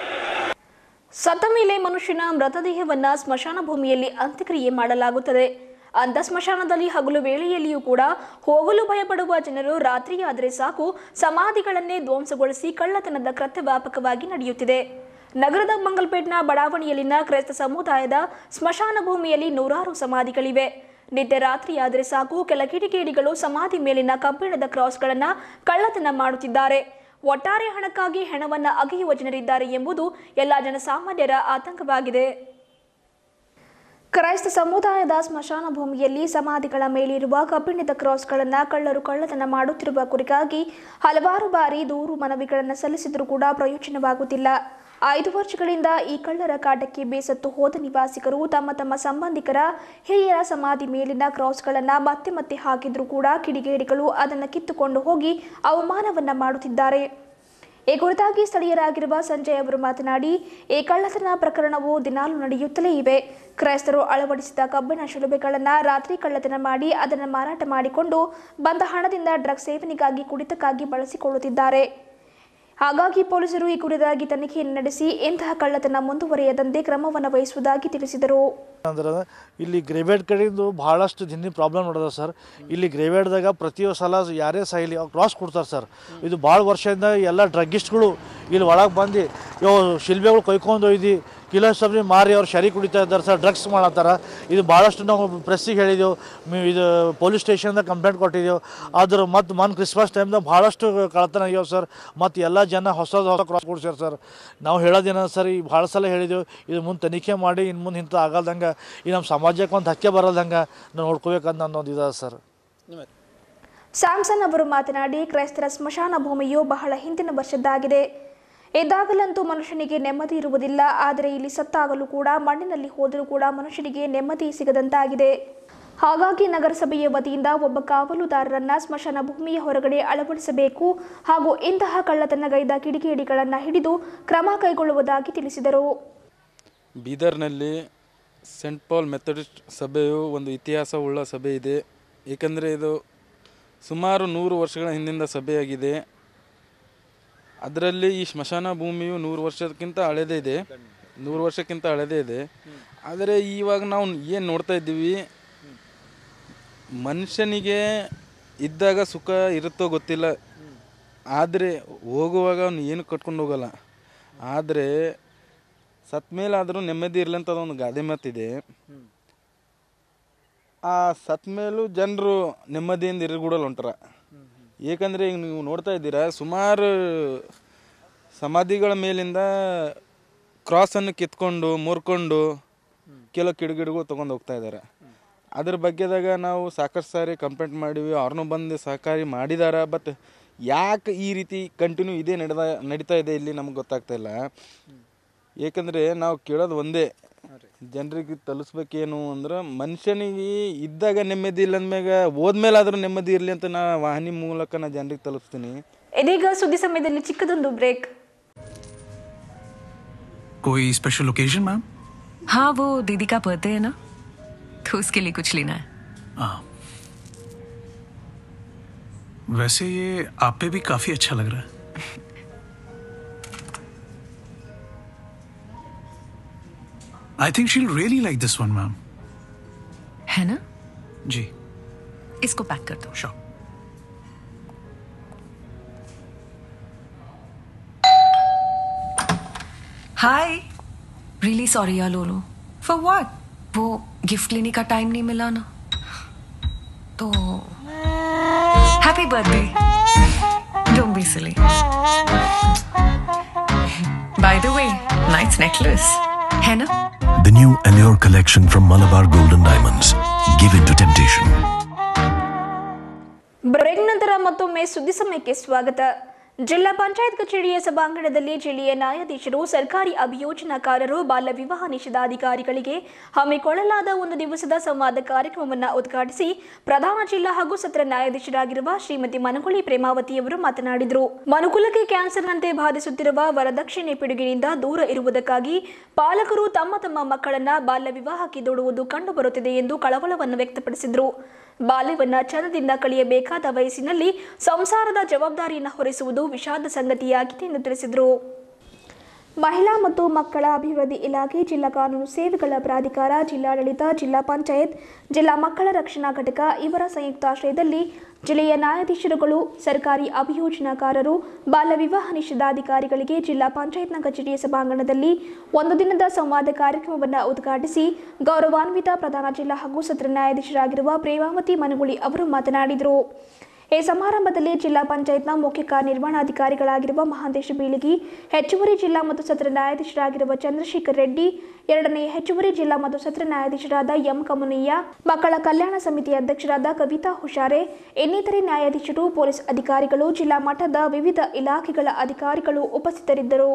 ಸತ್ತ ಮೇಲೆ ಮನುಷ್ಯನ ಮೃತದೇಹವನ್ನ ಸ್ಮಶಾನ ಭೂಮಿಯಲ್ಲಿ ಅಂತ್ಯಕ್ರಿಯೆ ಮಾಡಲಾಗುತ್ತದೆ ಅಂಥ ಸ್ಮಶಾನದಲ್ಲಿ ಹಗಲು ವೇಳೆಯಲ್ಲಿಯೂ ಕೂಡ ಹೋಗಲು ಭಯಪಡುವ ಜನರು ರಾತ್ರಿಯಾದರೆ ಸಾಕು ಸಮಾಧಿಗಳನ್ನೇ ಧ್ವಂಸಗೊಳಿಸಿ ಕಳ್ಳತನದ ಕೃತ್ಯ ವ್ಯಾಪಕವಾಗಿ ನಡೆಯುತ್ತಿದೆ ನಗರದ ಮಂಗಲ್ಪೇಟ್ನ ಬಡಾವಣೆಯಲ್ಲಿನ ಕ್ರೈಸ್ತ ಸಮುದಾಯದ ಸ್ಮಶಾನ ಭೂಮಿಯಲ್ಲಿ ನೂರಾರು ಸಮಾಧಿಗಳಿವೆ ನಿತ್ಯ ರಾತ್ರಿಯಾದರೆ ಸಾಕು ಕೆಲ ಕಿಡಿಗೇಡಿಗಳು ಸಮಾಧಿ ಮೇಲಿನ ಕಬ್ಬಿಣದ ಕ್ರಾಸ್ಗಳನ್ನು ಕಳ್ಳತನ ಮಾಡುತ್ತಿದ್ದಾರೆ ಒಟ್ಟಾರೆ ಹಣಕ್ಕಾಗಿ ಹೆಣವನ್ನ ಅಗೆಯುವ ಜನರಿದ್ದಾರೆ ಎಂಬುದು ಎಲ್ಲ ಜನಸಾಮಾನ್ಯರ ಆತಂಕವಾಗಿದೆ ಕ್ರೈಸ್ತ ಸಮುದಾಯದ ಸ್ಮಶಾನ ಭೂಮಿಯಲ್ಲಿ ಸಮಾಧಿಗಳ ಮೇಲಿರುವ ಕಬ್ಬಿಣದ ಕ್ರಾಸ್ಗಳನ್ನು ಕಳ್ಳರು ಕಳ್ಳತನ ಮಾಡುತ್ತಿರುವ ಕುರಿತಾಗಿ ಹಲವಾರು ಬಾರಿ ದೂರು ಮನವಿಗಳನ್ನು ಸಲ್ಲಿಸಿದರೂ ಕೂಡ ಪ್ರಯೋಜನವಾಗುತ್ತಿಲ್ಲ ಐದು ವರ್ಷಗಳಿಂದ ಈ ಕಳ್ಳರ ಕಾಟಕ್ಕೆ ಬೇಸತ್ತು ಹೋದ ನಿವಾಸಿಗರು ತಮ್ಮ ತಮ್ಮ ಸಂಬಂಧಿಕರ ಹಿರಿಯರ ಸಮಾಧಿ ಮೇಲಿನ ಕ್ರಾಸ್ಗಳನ್ನು ಮತ್ತೆ ಮತ್ತೆ ಹಾಕಿದ್ರೂ ಕೂಡ ಕಿಡಿಗೇಡಿಗಳು ಅದನ್ನು ಕಿತ್ತುಕೊಂಡು ಹೋಗಿ ಅವಮಾನವನ್ನ ಮಾಡುತ್ತಿದ್ದಾರೆ ಈ ಕುರಿತಾಗಿ ಸ್ಥಳೀಯರಾಗಿರುವ ಸಂಜಯ್ ಅವರು ಮಾತನಾಡಿ ಈ ಕಳ್ಳತನ ಪ್ರಕರಣವು ದಿನಾಲು ನಡೆಯುತ್ತಲೇ ಇವೆ ಕ್ರೈಸ್ತರು ಅಳವಡಿಸಿದ ಕಬ್ಬಿಣ ಶಿಲುಬೆಗಳನ್ನು ರಾತ್ರಿ ಕಳ್ಳತನ ಮಾಡಿ ಅದನ್ನು ಮಾರಾಟ ಮಾಡಿಕೊಂಡು ಬಂದ ಹಣದಿಂದ ಡ್ರಗ್ಸ್ ಸೇವನೆಗಾಗಿ ಕುಡಿತಕ್ಕಾಗಿ ಬಳಸಿಕೊಳ್ಳುತ್ತಿದ್ದಾರೆ ಹಾಗಾಗಿ ಪೊಲೀಸರು ಈ ಕುರಿತಾಗಿ ತನಿಖೆಯನ್ನು ನಡೆಸಿ ಇಂತಹ ಕಳ್ಳತನ ಮುಂದುವರಿಯದಂತೆ ಕ್ರಮವನ್ನು ವಹಿಸುವುದಾಗಿ ತಿಳಿಸಿದರು ಅಂದ್ರೆ ಇಲ್ಲಿ ಗ್ರೇವೇಡ್ ಕಡೆಯಿಂದ ಭಾಳಷ್ಟು ದಿನ ಪ್ರಾಬ್ಲಮ್ ನೋಡದ ಸರ್ ಇಲ್ಲಿ ಗ್ರೇವೇಡ್ದಾಗ ಪ್ರತಿ ಸಲ ಯಾರೇ ಸಾಯಿಲಿ ಅವ್ರು ಕ್ರಾಸ್ ಕೊಡ್ತಾರೆ ಸರ್ ಇದು ಭಾಳ ವರ್ಷದಿಂದ ಎಲ್ಲ ಡ್ರಗ್ಗಿಸ್ಟ್ಗಳು ಇಲ್ಲಿ ಒಳಗೆ ಬಂದು ಇವು ಶಿಲ್ಬೆಗಳು ಕೊಯ್ಕೊಂಡು ಒಯ್ದು ಕಿಲೋ ಸಬ್ರಿ ಮಾರಿ ಅವ್ರು ಶರಿ ಕುಡಿತಾ ಇದ್ದಾರೆ ಸರ್ ಡ್ರಗ್ಸ್ ಮಾಡತ್ತಾರ ಇದು ಭಾಳಷ್ಟು ನಾವು ಪ್ರೆಸ್ಸಿಗೆ ಹೇಳಿದೆವು ಮಿ- ಇದು ಪೊಲೀಸ್ ಸ್ಟೇಷನ್ದಾಗ ಕಂಪ್ಲೇಂಟ್ ಕೊಟ್ಟಿದ್ದೆವು ಆದ್ರೆ ಮತ್ತು ಮನ್ ಕ್ರಿಸ್ಮಸ್ ಟೈಮ್ದಾಗ ಭಾಳಷ್ಟು ಕಳ್ತನ ಆಗ್ಯಾವ ಸರ್ ಮತ್ತು ಎಲ್ಲ ಜನ ಹೊಸದು ಹೊಸ ಕ್ರಾಸ್ ಕೊಡ್ಸ್ಯಾರ ಸರ್ ನಾವು ಹೇಳೋದೇನ ಸರ್ ಈ ಭಾಳ ಸಲ ಹೇಳಿದೆವು ಇದು ಮುಂದೆ ತನಿಖೆ ಮಾಡಿ ಇನ್ನು ಮುಂದೆ ಇಂಥ ಆಗಲ್ದಂಗೆ ಈ ನಮ್ಮ ಸಮಾಜಕ್ಕೆ ಒಂದು ಧಕ್ಕೆ ಬರಲ್ದಂಗೆ ನಾವು ನೋಡ್ಕೋಬೇಕಂತ ನನ್ನೊಂದು ಇದೆ ಸರ್ ಸ್ಯಾಮ್ಸನ್ ಅವರು ಮಾತನಾಡಿ ಕ್ರೈಸ್ತರ ಸ್ಮಶಾನ ಭೂಮಿಯು ಬಹಳ ಹಿಂದಿನ ವರ್ಷದ್ದಾಗಿದೆ ಇದ್ದಾಗಲಂತೂ ಮನುಷ್ಯನಿಗೆ ನೆಮ್ಮದಿ ಇರುವುದಿಲ್ಲ ಆದರೆ ಇಲ್ಲಿ ಸತ್ತಾಗಲೂ ಕೂಡ ಮಣ್ಣಿನಲ್ಲಿ ಹೋದರೂ ಕೂಡ ಮನುಷ್ಯನಿಗೆ ನೆಮ್ಮದಿ ಸಿಗದಂತಾಗಿದೆ ಹಾಗಾಗಿ ನಗರಸಭೆಯ ವತಿಯಿಂದ ಒಬ್ಬ ಕಾವಲುದಾರರನ್ನ ಸ್ಮಶಾನ ಭೂಮಿಯ ಹೊರಗಡೆ ಅಳವಡಿಸಬೇಕು ಹಾಗೂ ಇಂತಹ ಕಳ್ಳತನಗೈದ ಕಿಡಿಗೇಡಿಗಳನ್ನು ಹಿಡಿದು ಕ್ರಮ ಕೈಗೊಳ್ಳುವುದಾಗಿ ತಿಳಿಸಿದರು ಬೀದರ್ನಲ್ಲಿ ಸೆಂಟ್ ಪಾಲ್ ಮೆಥಡಿಸ್ಟ್ ಸಭೆಯು ಒಂದು ಇತಿಹಾಸವುಳ್ಳ ಸಭೆ ಇದೆ ಏಕೆಂದರೆ ಇದು ಸುಮಾರು ನೂರು ವರ್ಷಗಳ ಹಿಂದಿನ ಸಭೆಯಾಗಿದೆ ಅದರಲ್ಲಿ ಈ ಸ್ಮಶಾನ ಭೂಮಿಯು ನೂರು ವರ್ಷಕ್ಕಿಂತ ಹಳೆದೇ ಇದೆ ನೂರು ವರ್ಷಕ್ಕಿಂತ ಹಳೆದೇ ಇದೆ ಆದರೆ ಇವಾಗ ನಾವು ಏನು ನೋಡ್ತಾ ಇದ್ದೀವಿ ಮನುಷ್ಯನಿಗೆ ಇದ್ದಾಗ ಸುಖ ಇರುತ್ತೋ ಗೊತ್ತಿಲ್ಲ ಆದರೆ ಹೋಗುವಾಗ ಅವನು ಏನು ಕಟ್ಕೊಂಡು ಹೋಗಲ್ಲ ಆದರೆ ಸತ್ ಮೇಲಾದರೂ ನೆಮ್ಮದಿ ಇರಲಿ ಅಂತ ಅದೊಂದು ಗಾದೆ ಮಾತಿದೆ ಆ ಸತ್ ಮೇಲೂ ಜನರು ನೆಮ್ಮದಿಯಿಂದ ಇರಗೂಡಲ್ಲ ಹೊಂಟಾರ ಏಕೆಂದರೆ ಈಗ ನೀವು ನೋಡ್ತಾ ಇದ್ದೀರಾ ಸುಮಾರು ಸಮಾಧಿಗಳ ಮೇಲಿಂದ ಕ್ರಾಸನ್ನು ಕಿತ್ಕೊಂಡು ಮುರ್ಕೊಂಡು ಕೆಲವು ಕಿಡುಗಿಡುಗಳು ತೊಗೊಂಡು ಹೋಗ್ತಾ ಇದ್ದಾರೆ ಅದ್ರ ಬಗ್ಗೆದಾಗ ನಾವು ಸಾಕಷ್ಟು ಸಾರಿ ಕಂಪ್ಲೇಂಟ್ ಮಾಡಿವಿ ಅವ್ರನ್ನೂ ಬಂದು ಸಹಕಾರಿ ಮಾಡಿದಾರ ಬಟ್ ಯಾಕೆ ಈ ರೀತಿ ಕಂಟಿನ್ಯೂ ಇದೇ ನಡೆದ ನಡೀತಾ ಇದೆ ಇಲ್ಲಿ ನಮ್ಗೆ ಗೊತ್ತಾಗ್ತಾ ಇಲ್ಲ ಏಕೆಂದರೆ ನಾವು ಕೇಳೋದು ಒಂದೇ ಜನರಿಗೆ ತಲುಪಿಸ್ಬೇಕೇನು ಅಂದ್ರೆ ಮನುಷ್ಯನಿಗೆ ಇದ್ದಾಗ ನೆಮ್ಮದಿ ಇಲ್ಲ ಅಂದ್ಮ್ಯಾಗ ಹೋದ್ಮೇಲೆ ಆದ್ರೂ ನೆಮ್ಮದಿ ಇರಲಿ ಅಂತ ನಾ ವಾಹಿನಿ ಮೂಲಕ ನಾ ಜನರಿಗೆ ತಲುಪಿಸ್ತೀನಿ ಇದೀಗ ಸುದ್ದಿ ಸಮಯದಲ್ಲಿ ಚಿಕ್ಕದೊಂದು ಬ್ರೇಕ್ कोई स्पेशल ओकेजन मैम हाँ वो दीदी का बर्थडे है ना तो उसके लिए कुछ लेना है हाँ वैसे ये आप पे भी काफी अच्छा लग रहा है I think she'll really like this one ma'am है ना जी इसको पैक कर दो श्योर हाय रियली सॉरी यार लोलो फॉर व्हाट वो गिफ्ट लेने का टाइम नहीं मिला ना तो happy birthday don't be silly by the way nice necklace है ना The new Allure collection from Malabar Golden Diamonds. Give in to temptation. Break ನಂತರ ಮತ್ತೊಮ್ಮೆ ಸುದ್ದಿ ಸಮಯಕ್ಕೆ ಸ್ವಾಗತ ಜಿಲ್ಲಾ ಪಂಚಾಯತ್ ಕಚೇರಿಯ ಸಭಾಂಗಣದಲ್ಲಿ ಜಿಲ್ಲೆಯ ನ್ಯಾಯಾಧೀಶರು ಸರ್ಕಾರಿ ಅಭಿಯೋಜನಾಕಾರರು ಬಾಲ್ಯ ವಿವಾಹ ನಿಷೇಧಾಧಿಕಾರಿಗಳಿಗೆ ಹಮ್ಮಿಕೊಳ್ಳಲಾದ ಒಂದು ದಿವಸದ ಸಂವಾದ ಕಾರ್ಯಕ್ರಮವನ್ನು ಉದ್ಘಾಟಿಸಿ ಪ್ರಧಾನ ಜಿಲ್ಲಾ ಹಾಗೂ ಸತ್ರ ನ್ಯಾಯಾಧೀಶರಾಗಿರುವ ಶ್ರೀಮತಿ ಮನಗುಳಿ ಪ್ರೇಮಾವತಿಯವರು ಮಾತನಾಡಿದರು ಮನುಕುಲಕ್ಕೆ ಕ್ಯಾನ್ಸರ್ನಂತೆ ಬಾಧಿಸುತ್ತಿರುವ ವರದಕ್ಷಿಣೆ ಪಿಡುಗಿನಿಂದ ದೂರ ಇರುವುದಕ್ಕಾಗಿ ಪಾಲಕರು ತಮ್ಮ ತಮ್ಮ ಮಕ್ಕಳನ್ನ ಬಾಲ್ಯ ವಿವಾಹಕ್ಕೆ ದೂಡುವುದು ಕಂಡುಬರುತ್ತಿದೆ ಎಂದು ಕಳವಳವನ್ನು ವ್ಯಕ್ತಪಡಿಸಿದರು ಬಾಲ್ಯವನ್ನ ಛಲದಿಂದ ಕಳೆಯಬೇಕಾದ ವಯಸ್ಸಿನಲ್ಲಿ ಸಂಸಾರದ ಜವಾಬ್ದಾರಿಯನ್ನು ಹೊರಿಸುವುದು ವಿಷಾದ ಸಂಗತಿಯಾಗಿದೆ ಎಂದು ತಿಳಿಸಿದರು ಮಹಿಳಾ ಮತ್ತು ಮಕ್ಕಳ ಅಭಿವೃದ್ಧಿ ಇಲಾಖೆ ಜಿಲ್ಲಾ ಕಾನೂನು ಸೇವೆಗಳ ಪ್ರಾಧಿಕಾರ ಜಿಲ್ಲಾಡಳಿತ ಜಿಲ್ಲಾ ಪಂಚಾಯತ್ ಜಿಲ್ಲಾ ಮಕ್ಕಳ ರಕ್ಷಣಾ ಘಟಕ ಇವರ ಸಂಯುಕ್ತಾಶ್ರಯದಲ್ಲಿ ಜಿಲ್ಲೆಯ ನ್ಯಾಯಾಧೀಶರುಗಳು ಸರ್ಕಾರಿ ಅಭಿಯೋಜನಾಕಾರರು ಬಾಲ್ಯ ವಿವಾಹ ನಿಷೇಧಾಧಿಕಾರಿಗಳಿಗೆ ಜಿಲ್ಲಾ ಪಂಚಾಯತ್ನ ಕಚೇರಿಯ ಸಭಾಂಗಣದಲ್ಲಿ ಒಂದು ದಿನದ ಸಂವಾದ ಕಾರ್ಯಕ್ರಮವನ್ನು ಉದ್ಘಾಟಿಸಿ ಗೌರವಾನ್ವಿತ ಪ್ರಧಾನ ಜಿಲ್ಲಾ ಹಾಗೂ ಸತ್ರ ನ್ಯಾಯಾಧೀಶರಾಗಿರುವ ಪ್ರೇಮಾವತಿ ಮನಗುಳಿ ಅವರು ಮಾತನಾಡಿದರು ಈ ಸಮಾರಂಭದಲ್ಲಿ ಜಿಲ್ಲಾ ಪಂಚಾಯತ್ನ ಮುಖ್ಯ ಕಾರ್ಯನಿರ್ವಹಣಾಧಿಕಾರಿಗಳಾಗಿರುವ ಮಹಾಂತೇಶ ಬೀಳಗಿ ಹೆಚ್ಚುವರಿ ಜಿಲ್ಲಾ ಮತ್ತು ಸತ್ರ ನ್ಯಾಯಾಧೀಶರಾಗಿರುವ ಚಂದ್ರಶೇಖರ್ ರೆಡ್ಡಿ ಎರಡನೇ ಹೆಚ್ಚುವರಿ ಜಿಲ್ಲಾ ಮತ್ತು ಸತ್ರ ನ್ಯಾಯಾಧೀಶರಾದ ಎಂ ಕಮನಯ್ಯ ಮಕ್ಕಳ ಕಲ್ಯಾಣ ಸಮಿತಿ ಅಧ್ಯಕ್ಷರಾದ ಕವಿತಾ ಹುಷಾರೆ ಇನ್ನಿತರೆ ನ್ಯಾಯಾಧೀಶರು ಪೊಲೀಸ್ ಅಧಿಕಾರಿಗಳು ಜಿಲ್ಲಾ ಮಟ್ಟದ ವಿವಿಧ ಇಲಾಖೆಗಳ ಅಧಿಕಾರಿಗಳು ಉಪಸ್ಥಿತರಿದ್ದರು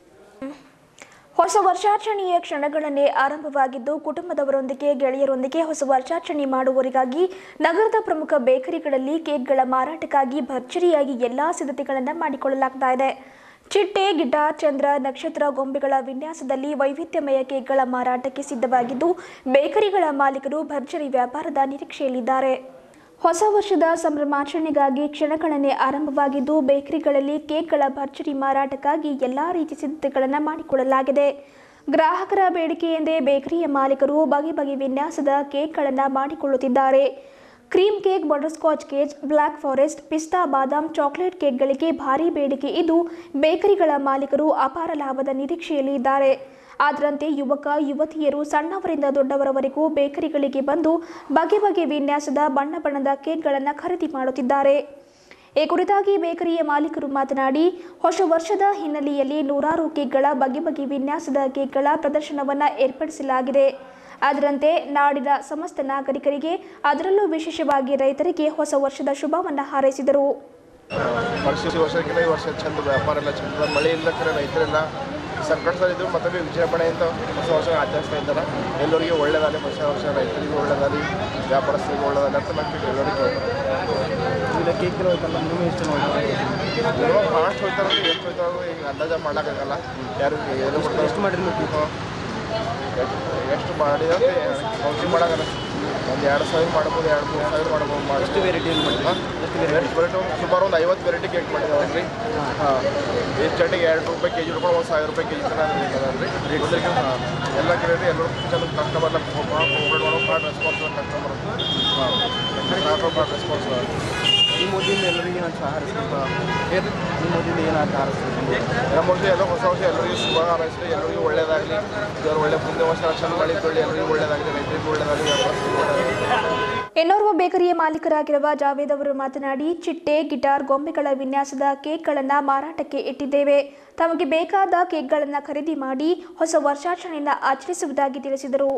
ಹೊಸ ವರ್ಷಾಚರಣೆಯ ಕ್ಷಣಗಳನ್ನೇ ಆರಂಭವಾಗಿದ್ದು ಕುಟುಂಬದವರೊಂದಿಗೆ ಗೆಳೆಯರೊಂದಿಗೆ ಹೊಸ ವರ್ಷಾಚರಣೆ ಮಾಡುವವರಿಗಾಗಿ ನಗರದ ಪ್ರಮುಖ ಬೇಕರಿಗಳಲ್ಲಿ ಕೇಕ್ಗಳ ಮಾರಾಟಕ್ಕಾಗಿ ಭರ್ಜರಿಯಾಗಿ ಎಲ್ಲಾ ಸಿದ್ಧತೆಗಳನ್ನು ಮಾಡಿಕೊಳ್ಳಲಾಗ್ತಾ ಇದೆ ಚಿಟ್ಟೆ ಗಿಡ್ಡ ಚಂದ್ರ ನಕ್ಷತ್ರ ಗೊಂಬೆಗಳ ವಿನ್ಯಾಸದಲ್ಲಿ ವೈವಿಧ್ಯಮಯ ಕೇಕ್ಗಳ ಮಾರಾಟಕ್ಕೆ ಸಿದ್ಧವಾಗಿದ್ದು ಬೇಕರಿಗಳ ಮಾಲೀಕರು ಭರ್ಜರಿ ವ್ಯಾಪಾರದ ನಿರೀಕ್ಷೆಯಲ್ಲಿದ್ದಾರೆ ಹೊಸ ವರ್ಷದ ಸಂಭ್ರಮಾಚರಣೆಗಾಗಿ ಕ್ಷಣಗಳನ್ನೇ ಆರಂಭವಾಗಿದ್ದು ಬೇಕರಿಗಳಲ್ಲಿ ಕೇಕ್ಗಳ ಭರ್ಜರಿ ಮಾರಾಟಕ್ಕಾಗಿ ಎಲ್ಲಾ ರೀತಿಯ ಸಿದ್ಧತೆಗಳನ್ನು ಮಾಡಿಕೊಳ್ಳಲಾಗಿದೆ ಗ್ರಾಹಕರ ಬೇಡಿಕೆಯೆಂದೇ ಬೇಕರಿಯ ಮಾಲೀಕರು ಬಗೆ ಬಗೆ ವಿನ್ಯಾಸದ ಕೇಕ್ಗಳನ್ನು ಮಾಡಿಕೊಳ್ಳುತ್ತಿದ್ದಾರೆ cream cake butterscotch cake black forest ಪಿಸ್ತಾ ಬಾದಾಮ್ ಚಾಕ್ಲೇಟ್ ಕೇಕ್ಗಳಿಗೆ ಭಾರೀ ಬೇಡಿಕೆ ಇದ್ದು ಬೇಕರಿಗಳ ಮಾಲೀಕರು ಅಪಾರ ಲಾಭದ ನಿರೀಕ್ಷೆಯಲ್ಲಿ ಇದ್ದಾರೆ ಅದರಂತೆ ಯುವಕ ಯುವತಿಯರು ಸಣ್ಣವರಿಂದ ದೊಡ್ಡವರವರೆಗೂ ಬೇಕರಿಗಳಿಗೆ ಬಂದು ಬಗೆ ಬಗೆ ವಿನ್ಯಾಸದ ಬಣ್ಣ ಬಣ್ಣದ ಕೇಕ್ಗಳನ್ನು ಖರೀದಿ ಮಾಡುತ್ತಿದ್ದಾರೆ ಈ ಕುರಿತಾಗಿ ಬೇಕರಿಯ ಮಾಲೀಕರು ಮಾತನಾಡಿ ಹೊಸ ವರ್ಷದ ಹಿನ್ನೆಲೆಯಲ್ಲಿ ನೂರಾರು ಕೇಕ್ಗಳ ಬಗೆ ಬಗೆ ವಿನ್ಯಾಸದ ಕೇಕ್ಗಳ ಪ್ರದರ್ಶನವನ್ನು ಏರ್ಪಡಿಸಲಾಗಿದೆ ಅದರಂತೆ ನಾಡಿನ ಸಮಸ್ತ ನಾಗರಿಕರಿಗೆ ಅದರಲ್ಲೂ ವಿಶೇಷವಾಗಿ ರೈತರಿಗೆ ಹೊಸ ವರ್ಷದ ಶುಭವನ್ನು ಹಾರೈಸಿದರು ವರ್ಷ ವರ್ಷಕ್ಕಿಂತ ಈ ವರ್ಷ ಚಂದ ವ್ಯಾಪಾರ ಎಲ್ಲ ಚಂದ ಮಳೆ ಇಲ್ಲ ಕರೆ ರೈತರೆಲ್ಲ ಸಂಕಟದಲ್ಲಿದ್ದು ಮತ್ತೆ ವಿಜೃಂಭಣೆಯಿಂದ ಹೊಸ ವರ್ಷ ಆಚರಿಸ್ತಾ ಇದ್ದಾರೆ ಎಲ್ಲರಿಗೆ ಒಳ್ಳೆಯದಾಗಲಿ ಹೊಸ ವರ್ಷ ರೈತರಿಗೂ ಒಳ್ಳೆಯದಾಗಲಿ ವ್ಯಾಪಾರಸ್ಥರಿಗೂ ಒಳ್ಳೆಯದಾಗಲಿ ಅಂತ ನಂಬಿಕೆ ಎಲ್ಲರಿಗೆ ಈಗ ಕೇಕ್ ಹೋಯ್ತಲ್ಲ ನೀವು ಎಷ್ಟು ಏನೋ ಫಾಸ್ಟ್ ಹೋಯ್ತಾರ ಎಷ್ಟು ಹೋಯ್ತಾರೋ ಈಗ ಅಂದಾಜ ಮಾಡೋಕ್ಕಾಗಲ್ಲ ಯಾರು ಏನು ಎಷ್ಟು ಮಾಡಿರಿ ಎಷ್ಟು ಮಾಡಿ ಅಂತ ಕೌಂಟಿಂಗ್ ಮಾಡೋಕ್ಕಲ್ಲ ಒಂದು ಎರಡು ಸಾವಿರ ಮಾಡ್ಬೋದು ಎರಡು ಮೂರು ಸಾವಿರ ಮಾಡ್ಬೋದು ಮಾಡಿ ಎಷ್ಟು ವೆರೈಟಿ ಮಾಡಿದ್ವಿ ಎಷ್ಟು ವೆರೈಟಿ ವೆರೈಟಿ ಸುಮಾರು ಒಂದು ಐವತ್ತು ವೆರೈಟಿ ಕೇಕ್ ಮಾಡಿದ್ದಾವೆ ರೀ ಹಾಂ ಈ ಚಟಿಗೆ ಎರಡು ರೂಪಾಯಿ ಕೆ ಜಿ ಹಿಡ್ಕೊಂಡು ಒಂದು ಸಾವಿರ ರೂಪಾಯಿ ಕೆ ಜಿ ತನಕ ರೀ ಒಂದ್ರಿಗೆ ಹಾಂ ಎಲ್ಲ ಕಡೆ ರೀ ಎಲ್ಲರೂ ಚಂದ ಕಸ್ಟಮರ್ನ ಕೋಪರೇಟ್ ಮಾಡೋ ಭಾಳ ರೆಸ್ಪಾನ್ಸ್ ಕಸ್ಟಮರ್ ಹಾಂ ಭಾಳ ರೆಸ್ಪಾನ್ಸ್ ಈ ಮೋದಿಯಿಂದ ಎಲ್ಲರಿಗೆ ನಾನು ಸಹ ಹಾರೈಸ್ಬೇಕು ಏನು ಈ ಮೋದಿಯಿಂದ ಏನು ಅಂತ ಹಾರೈಸ್ಬೇಕು ನಮ್ಮ ವರ್ಷ ಎಲ್ಲ ಹೊಸ ವರ್ಷ ಎಲ್ಲರಿಗೂ ಶುಭ ಹಾರೈಸಲಿ ಎಲ್ಲರಿಗೂ ಒಳ್ಳೇದಾಗಲಿ ದೇವ್ರು ಒಳ್ಳೆ ಮುಂದೆ ವರ್ಷ ಚಂದ ಮಳೆ ತೊಳ್ಳಿ ಎಲ್ಲರಿಗೂ ಒಳ್ಳೇದಾಗಲಿ ರೈತರಿಗೂ ಒಳ್ಳೇದಾಗಲಿ ವ್ಯಾಪಾರಸ್ಥರಿಗೂ ಒಳ್ಳೇದಾಗಲಿ ಇನ್ನೋರ್ವ ಬೇಕರಿಯ ಮಾಲೀಕರಾಗಿರುವ ಜಾವೇದ್ ಅವರು ಮಾತನಾಡಿ ಚಿಟ್ಟೆ ಗಿಟಾರ್ ಗೊಂಬೆಗಳ ವಿನ್ಯಾಸದ ಕೇಕ್ಗಳನ್ನು ಮಾರಾಟಕ್ಕೆ ಇಟ್ಟಿದ್ದೇವೆ ತಮಗೆ ಬೇಕಾದ ಕೇಕ್ಗಳನ್ನು ಖರೀದಿ ಮಾಡಿ ಹೊಸ ವರ್ಷಾಚರಣೆಯನ್ನು ಆಚರಿಸುವುದಾಗಿ ತಿಳಿಸಿದರು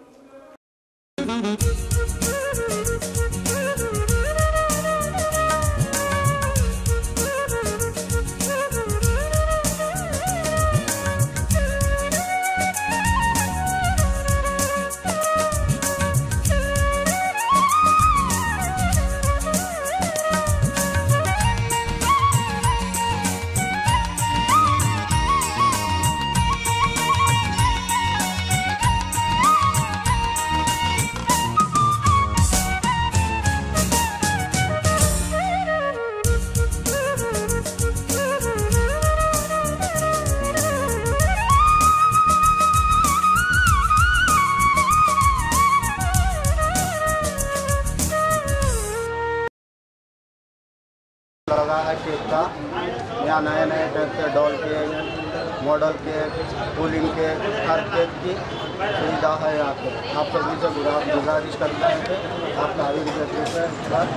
लगा है केक का यहाँ नए नए टाइप के doll cake model cake cooling cake हर केक की सुविधा है यहाँ पे आप सभी से गुजारिश गुजारिश करते हैं कि आप नाविक बेकरी से पर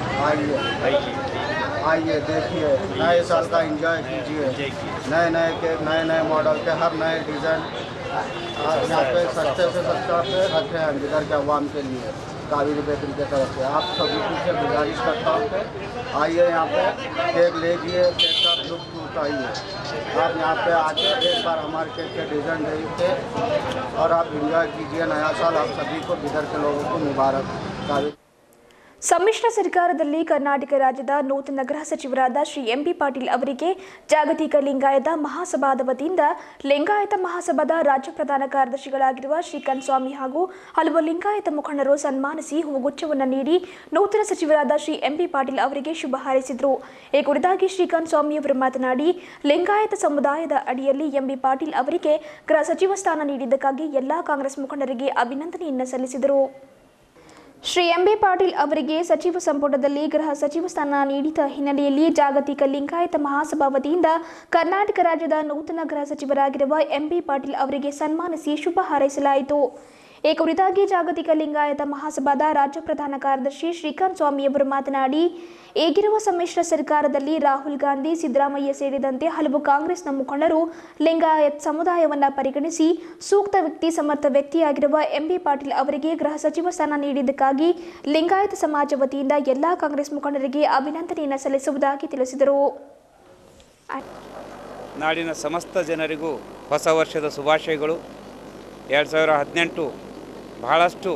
आइए आइए देखिए नए साल का एंजॉय कीजिए नए नए केक नए नए मॉडल के हर नए डिज़ाइन आप यहाँ पे सस्ते से सस्ता पे रखे हैं इधर के अवाम के लिए कावेरी बेकरी की तरफ से आप सभी से गुजारिश करता हूँ कि आइए यहाँ पे केक लीजिए केक का लुत्फ उठाइए आप यहाँ पे आके एक बार हमारे केक के डिज़ाइन देखिए और आप इंजॉय कीजिए नया साल आप सभी को बिदर के लोगों को मुबारक कावेरी ಸಮ್ಮಿಶ್ರ ಸರ್ಕಾರದಲ್ಲಿ ಕರ್ನಾಟಕ ರಾಜ್ಯದ ನೂತನ ಗೃಹ ಸಚಿವರಾದ ಶ್ರೀ ಎಂ ಬಿ ಪಾಟೀಲ್ ಅವರಿಗೆ ಜಾಗತಿಕ ಲಿಂಗಾಯತ ಮಹಾಸಭಾದ ವತಿಯಿಂದ ಲಿಂಗಾಯತ ಮಹಾಸಭಾದ ರಾಜ್ಯ ಪ್ರಧಾನ ಕಾರ್ಯದರ್ಶಿಗಳಾಗಿರುವ ಶ್ರೀಕಾಂತ್ ಸ್ವಾಮಿ ಹಾಗೂ ಹಲವು ಲಿಂಗಾಯತ ಮುಖಂಡರು ಸನ್ಮಾನಿಸಿ ಹೂಗುಚ್ಛವನ್ನು ನೀಡಿ ನೂತನ ಸಚಿವರಾದ ಶ್ರೀ ಎಂ ಬಿ ಪಾಟೀಲ್ ಅವರಿಗೆ ಶುಭ ಹಾರೈಸಿದರು ಈ ಕುರಿತಾಗಿ ಶ್ರೀಕಾಂತ್ ಸ್ವಾಮಿ ಅವರು ಮಾತನಾಡಿ ಲಿಂಗಾಯತ ಸಮುದಾಯದ ಅಡಿಯಲ್ಲಿ ಎಂ ಬಿ ಪಾಟೀಲ್ ಅವರಿಗೆ ಗೃಹ ಸಚಿವ ಸ್ಥಾನ ನೀಡಿದ್ದಕ್ಕಾಗಿ ಎಲ್ಲಾ ಕಾಂಗ್ರೆಸ್ ಮುಖಂಡರಿಗೆ ಅಭಿನಂದನೆಯನ್ನು ಸಲ್ಲಿಸಿದರು ಶ್ರೀ ಎಂ ಬಿ ಪಾಟೀಲ್ ಅವರಿಗೆ ಸಚಿವ ಸಂಪುಟದಲ್ಲಿ ಗೃಹ ಸಚಿವ ಸ್ಥಾನ ನೀಡಿದ ಹಿನ್ನೆಲೆಯಲ್ಲಿ ಜಾಗತಿಕ ಲಿಂಗಾಯತ ಮಹಾಸಭಾ ವತಿಯಿಂದ ಕರ್ನಾಟಕ ರಾಜ್ಯದ ನೂತನ ಗೃಹ ಸಚಿವರಾಗಿರುವ ಎಂ ಬಿ ಪಾಟೀಲ್ ಅವರಿಗೆ ಸನ್ಮಾನಿಸಿ ಶುಭ ಹಾರೈಸಲಾಯಿತು ಈ ಕುರಿತಾಗಿ ಜಾಗತಿಕ ಲಿಂಗಾಯತ ಮಹಾಸಭಾದ ರಾಜ್ಯ ಪ್ರಧಾನ ಕಾರ್ಯದರ್ಶಿ ಶ್ರೀಕಾಂತ್ ಸ್ವಾಮಿ ಅವರು ಮಾತನಾಡಿ ಈಗಿರುವ ಸಮ್ಮಿಶ್ರ ಸರ್ಕಾರದಲ್ಲಿ ರಾಹುಲ್ ಗಾಂಧಿ ಸಿದ್ದರಾಮಯ್ಯ ಸೇರಿದಂತೆ ಹಲವು ಕಾಂಗ್ರೆಸ್ನ ಮುಖಂಡರು ಲಿಂಗಾಯತ್ ಸಮುದಾಯವನ್ನು ಪರಿಗಣಿಸಿ ಸೂಕ್ತ ವ್ಯಕ್ತಿ ಸಮರ್ಥ ವ್ಯಕ್ತಿಯಾಗಿರುವ ಎಂ ಬಿ ಪಾಟೀಲ್ ಅವರಿಗೆ ಗೃಹ ಸಚಿವ ಸ್ಥಾನ ನೀಡಿದ್ದಕ್ಕಾಗಿ ಲಿಂಗಾಯತ ಸಮಾಜ ವತಿಯಿಂದ ಎಲ್ಲಾ ಕಾಂಗ್ರೆಸ್ ಮುಖಂಡರಿಗೆ ಅಭಿನಂದನೆಯನ್ನು ಸಲ್ಲಿಸುವುದಾಗಿ ತಿಳಿಸಿದರು ನಾಡಿನ ಸಮಸ್ತ ಜನರಿಗೂ ಹೊಸ ವರ್ಷದ ಶುಭಾಶಯಗಳು ಎರಡು ಸಾವಿರ ಹದಿನೆಂಟು ಬಹಳಷ್ಟು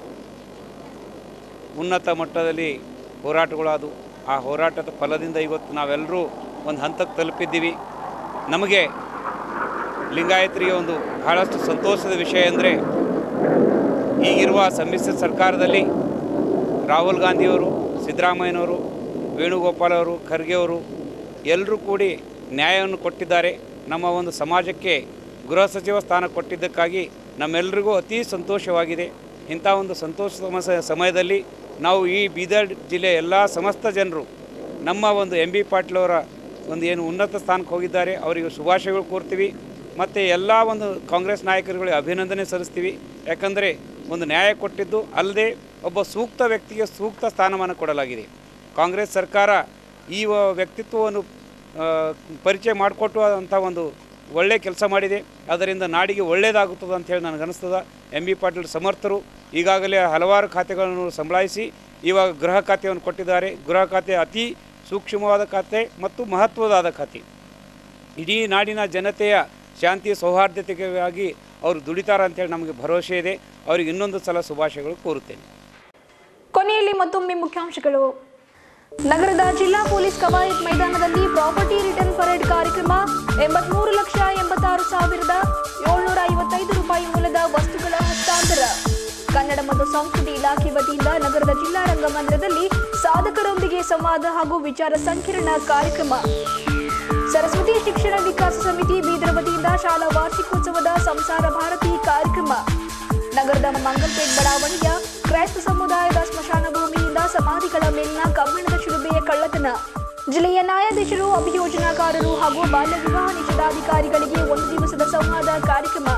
ಉನ್ನತ ಮಟ್ಟದಲ್ಲಿ ಹೋರಾಟಗಳಾದವು ಆ ಹೋರಾಟದ ಫಲದಿಂದ ಇವತ್ತು ನಾವೆಲ್ಲರೂ ಒಂದು ಹಂತಕ್ಕೆ ತಲುಪಿದ್ದೀವಿ ನಮಗೆ ಲಿಂಗಾಯತರಿಗೆ ಒಂದು ಬಹಳಷ್ಟು ಸಂತೋಷದ ವಿಷಯ ಅಂದರೆ ಈಗಿರುವ ಸಮ್ಮಿಶ್ರ ಸರ್ಕಾರದಲ್ಲಿ ರಾಹುಲ್ ಗಾಂಧಿಯವರು ಸಿದ್ದರಾಮಯ್ಯನವರು ವೇಣುಗೋಪಾಲ್ ಅವರು ಖರ್ಗೆ ಅವರು ಎಲ್ಲರೂ ಕೂಡಿ ನ್ಯಾಯವನ್ನು ಕೊಟ್ಟಿದ್ದಾರೆ ನಮ್ಮ ಒಂದು ಸಮಾಜಕ್ಕೆ ಗೃಹ ಸಚಿವ ಸ್ಥಾನ ಕೊಟ್ಟಿದ್ದಕ್ಕಾಗಿ ನಮ್ಮೆಲ್ಲರಿಗೂ ಅತೀ ಸಂತೋಷವಾಗಿದೆ ಇಂಥ ಒಂದು ಸಂತೋಷ ಸಮಸ ಸಮಯದಲ್ಲಿ ನಾವು ಈ ಬೀದರ್ ಜಿಲ್ಲೆಯ ಎಲ್ಲ ಸಮಸ್ತ ಜನರು ನಮ್ಮ ಒಂದು ಎಂ ಬಿ ಪಾಟೀಲ್ ಅವರ ಒಂದು ಏನು ಉನ್ನತ ಸ್ಥಾನಕ್ಕೆ ಹೋಗಿದ್ದಾರೆ ಅವರಿಗೆ ಶುಭಾಶಯಗಳು ಕೋರ್ತೀವಿ ಮತ್ತು ಎಲ್ಲ ಒಂದು ಕಾಂಗ್ರೆಸ್ ನಾಯಕರುಗಳಿಗೆ ಅಭಿನಂದನೆ ಸಲ್ಲಿಸ್ತೀವಿ ಯಾಕಂದರೆ ಒಂದು ನ್ಯಾಯ ಕೊಟ್ಟಿದ್ದು ಅಲ್ಲದೆ ಒಬ್ಬ ಸೂಕ್ತ ವ್ಯಕ್ತಿಗೆ ಸೂಕ್ತ ಸ್ಥಾನಮಾನ ಕೊಡಲಾಗಿದೆ ಕಾಂಗ್ರೆಸ್ ಸರ್ಕಾರ ಈ ವ- ವ್ಯಕ್ತಿತ್ವವನ್ನು ಆ, ಪರಿಚಯ ಮಾಡಿಕೊಟ್ಟು ಅಂಥ ಒಂದು ಒಳ್ಳೆಯ ಕೆಲಸ ಮಾಡಿದೆ ಅದರಿಂದ ನಾಡಿಗೆ ಒಳ್ಳೆಯದಾಗುತ್ತದೆ ಅಂತೇಳಿ ನನಗೆ ಅನಿಸ್ತದ ಎಂ ಬಿ ಪಾಟೀಲ್ ಸಮರ್ಥರು ಈಗಾಗಲೇ ಹಲವಾರು ಖಾತೆಗಳನ್ನು ಸಂಬಳಾಯಿಸಿ ಇವಾಗ ಗೃಹ ಖಾತೆಯನ್ನು ಕೊಟ್ಟಿದ್ದಾರೆ ಗೃಹ ಖಾತೆ ಅತಿ ಸೂಕ್ಷ್ಮವಾದ ಖಾತೆ ಮತ್ತು ಮಹತ್ವದಾದ ಖಾತೆ ಇಡೀ ನಾಡಿನ ಜನತೆಯ ಶಾಂತಿ ಸೌಹಾರ್ದತೆಗಾಗಿ ಅವರು ದುಡಿತಾರೆ ಅಂತೇಳಿ ನಮಗೆ ಭರವಸೆ ಇದೆ ಅವರಿಗೆ ಇನ್ನೊಂದು ಸಲ ಶುಭಾಶಯಗಳು ಕೋರುತ್ತೇನೆ ಕೊನೆಯಲ್ಲಿ ಮತ್ತೊಮ್ಮೆ ಮುಖ್ಯಾಂಶಗಳು ನಗರದ ಜಿಲ್ಲಾ ಪೊಲೀಸ್ ಕವಾಯತ್ ಮೈದಾನದಲ್ಲಿ ಪ್ರಾಪರ್ಟಿ ರಿಟರ್ನ್ ಪರೇಡ್ ಕಾರ್ಯಕ್ರಮ ಎಂಬತ್ಮೂರು ಲಕ್ಷ ಎಂಬತ್ತಾರು ಸಾವಿರದ ಏಳ್ನೂರ ಐವತ್ತೈದು ರೂಪಾಯಿ ಮೂಲದ ವಸ್ತುಗಳ ಹಸ್ತಾಂತರ ಕನ್ನಡ ಮತ್ತು ಸಂಸ್ಕೃತಿ ಇಲಾಖೆ ವತಿಯಿಂದ ನಗರದ ಜಿಲ್ಲಾ ರಂಗಮಂದಿರದಲ್ಲಿ ಸಾಧಕರೊಂದಿಗೆ ಸಂವಾದ ಹಾಗೂ ವಿಚಾರ ಸಂಕಿರಣ ಕಾರ್ಯಕ್ರಮ ಸರಸ್ವತಿ ಶಿಕ್ಷಣ ವಿಕಾಸ ಸಮಿತಿ ಬೀದರ್ ವತಿಯಿಂದ ಶಾಲಾ ವಾರ್ಷಿಕೋತ್ಸವದ ಸಂಸಾರ ಭಾರತಿ ಕಾರ್ಯಕ್ರಮ ನಗರದ ಮಂಗಲ್ಪೇಟ್ ಬಡಾವಣೆಯ ಕ್ರೈಸ್ತ ಸಮುದಾಯದ ಸ್ಮಶಾನ ಭೂಮಿಯಿಂದ ಸಮಾಧಿಗಳ ಮೇಲಿನ ಕಬ್ಬಿಣದ ಶಿಲುಬೆಯ ಕಳ್ಳತನ ಜಿಲ್ಲೆಯ ನ್ಯಾಯಾಧೀಶರು ಅಭಿಯೋಜನಾಕಾರರು ಹಾಗೂ ಬಾಲ್ಯ ವಿವಾಹ ನಿಷೇಧಾಧಿಕಾರಿಗಳಿಗೆ ಒಂದು ದಿವಸದ ಸಂವಾದ ಕಾರ್ಯಕ್ರಮ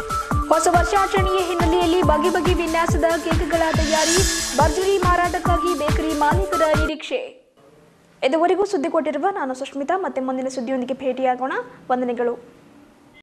ಹೊಸ ವರ್ಷಾಚರಣೆಯ ಹಿನ್ನೆಲೆಯಲ್ಲಿ ಬಗೆ ಬಗೆ ವಿನ್ಯಾಸದ ಕೇಕ್ಗಳ ತಯಾರಿ ಭರ್ಜರಿ ಮಾರಾಟಕ್ಕಾಗಿ ಬೇಕರಿ ಮಾಲೀಕರ ನಿರೀಕ್ಷೆ ಇದುವರೆಗೂ ಸುದ್ದಿ ಕೊಟ್ಟಿರುವ ನಾನು ಸುಷ್ಮಿತಾ ಮತ್ತೆ ಮುಂದಿನ ಸುದ್ದಿಯೊಂದಿಗೆ ಭೇಟಿಯಾಗೋಣ ವಂದನೆಗಳು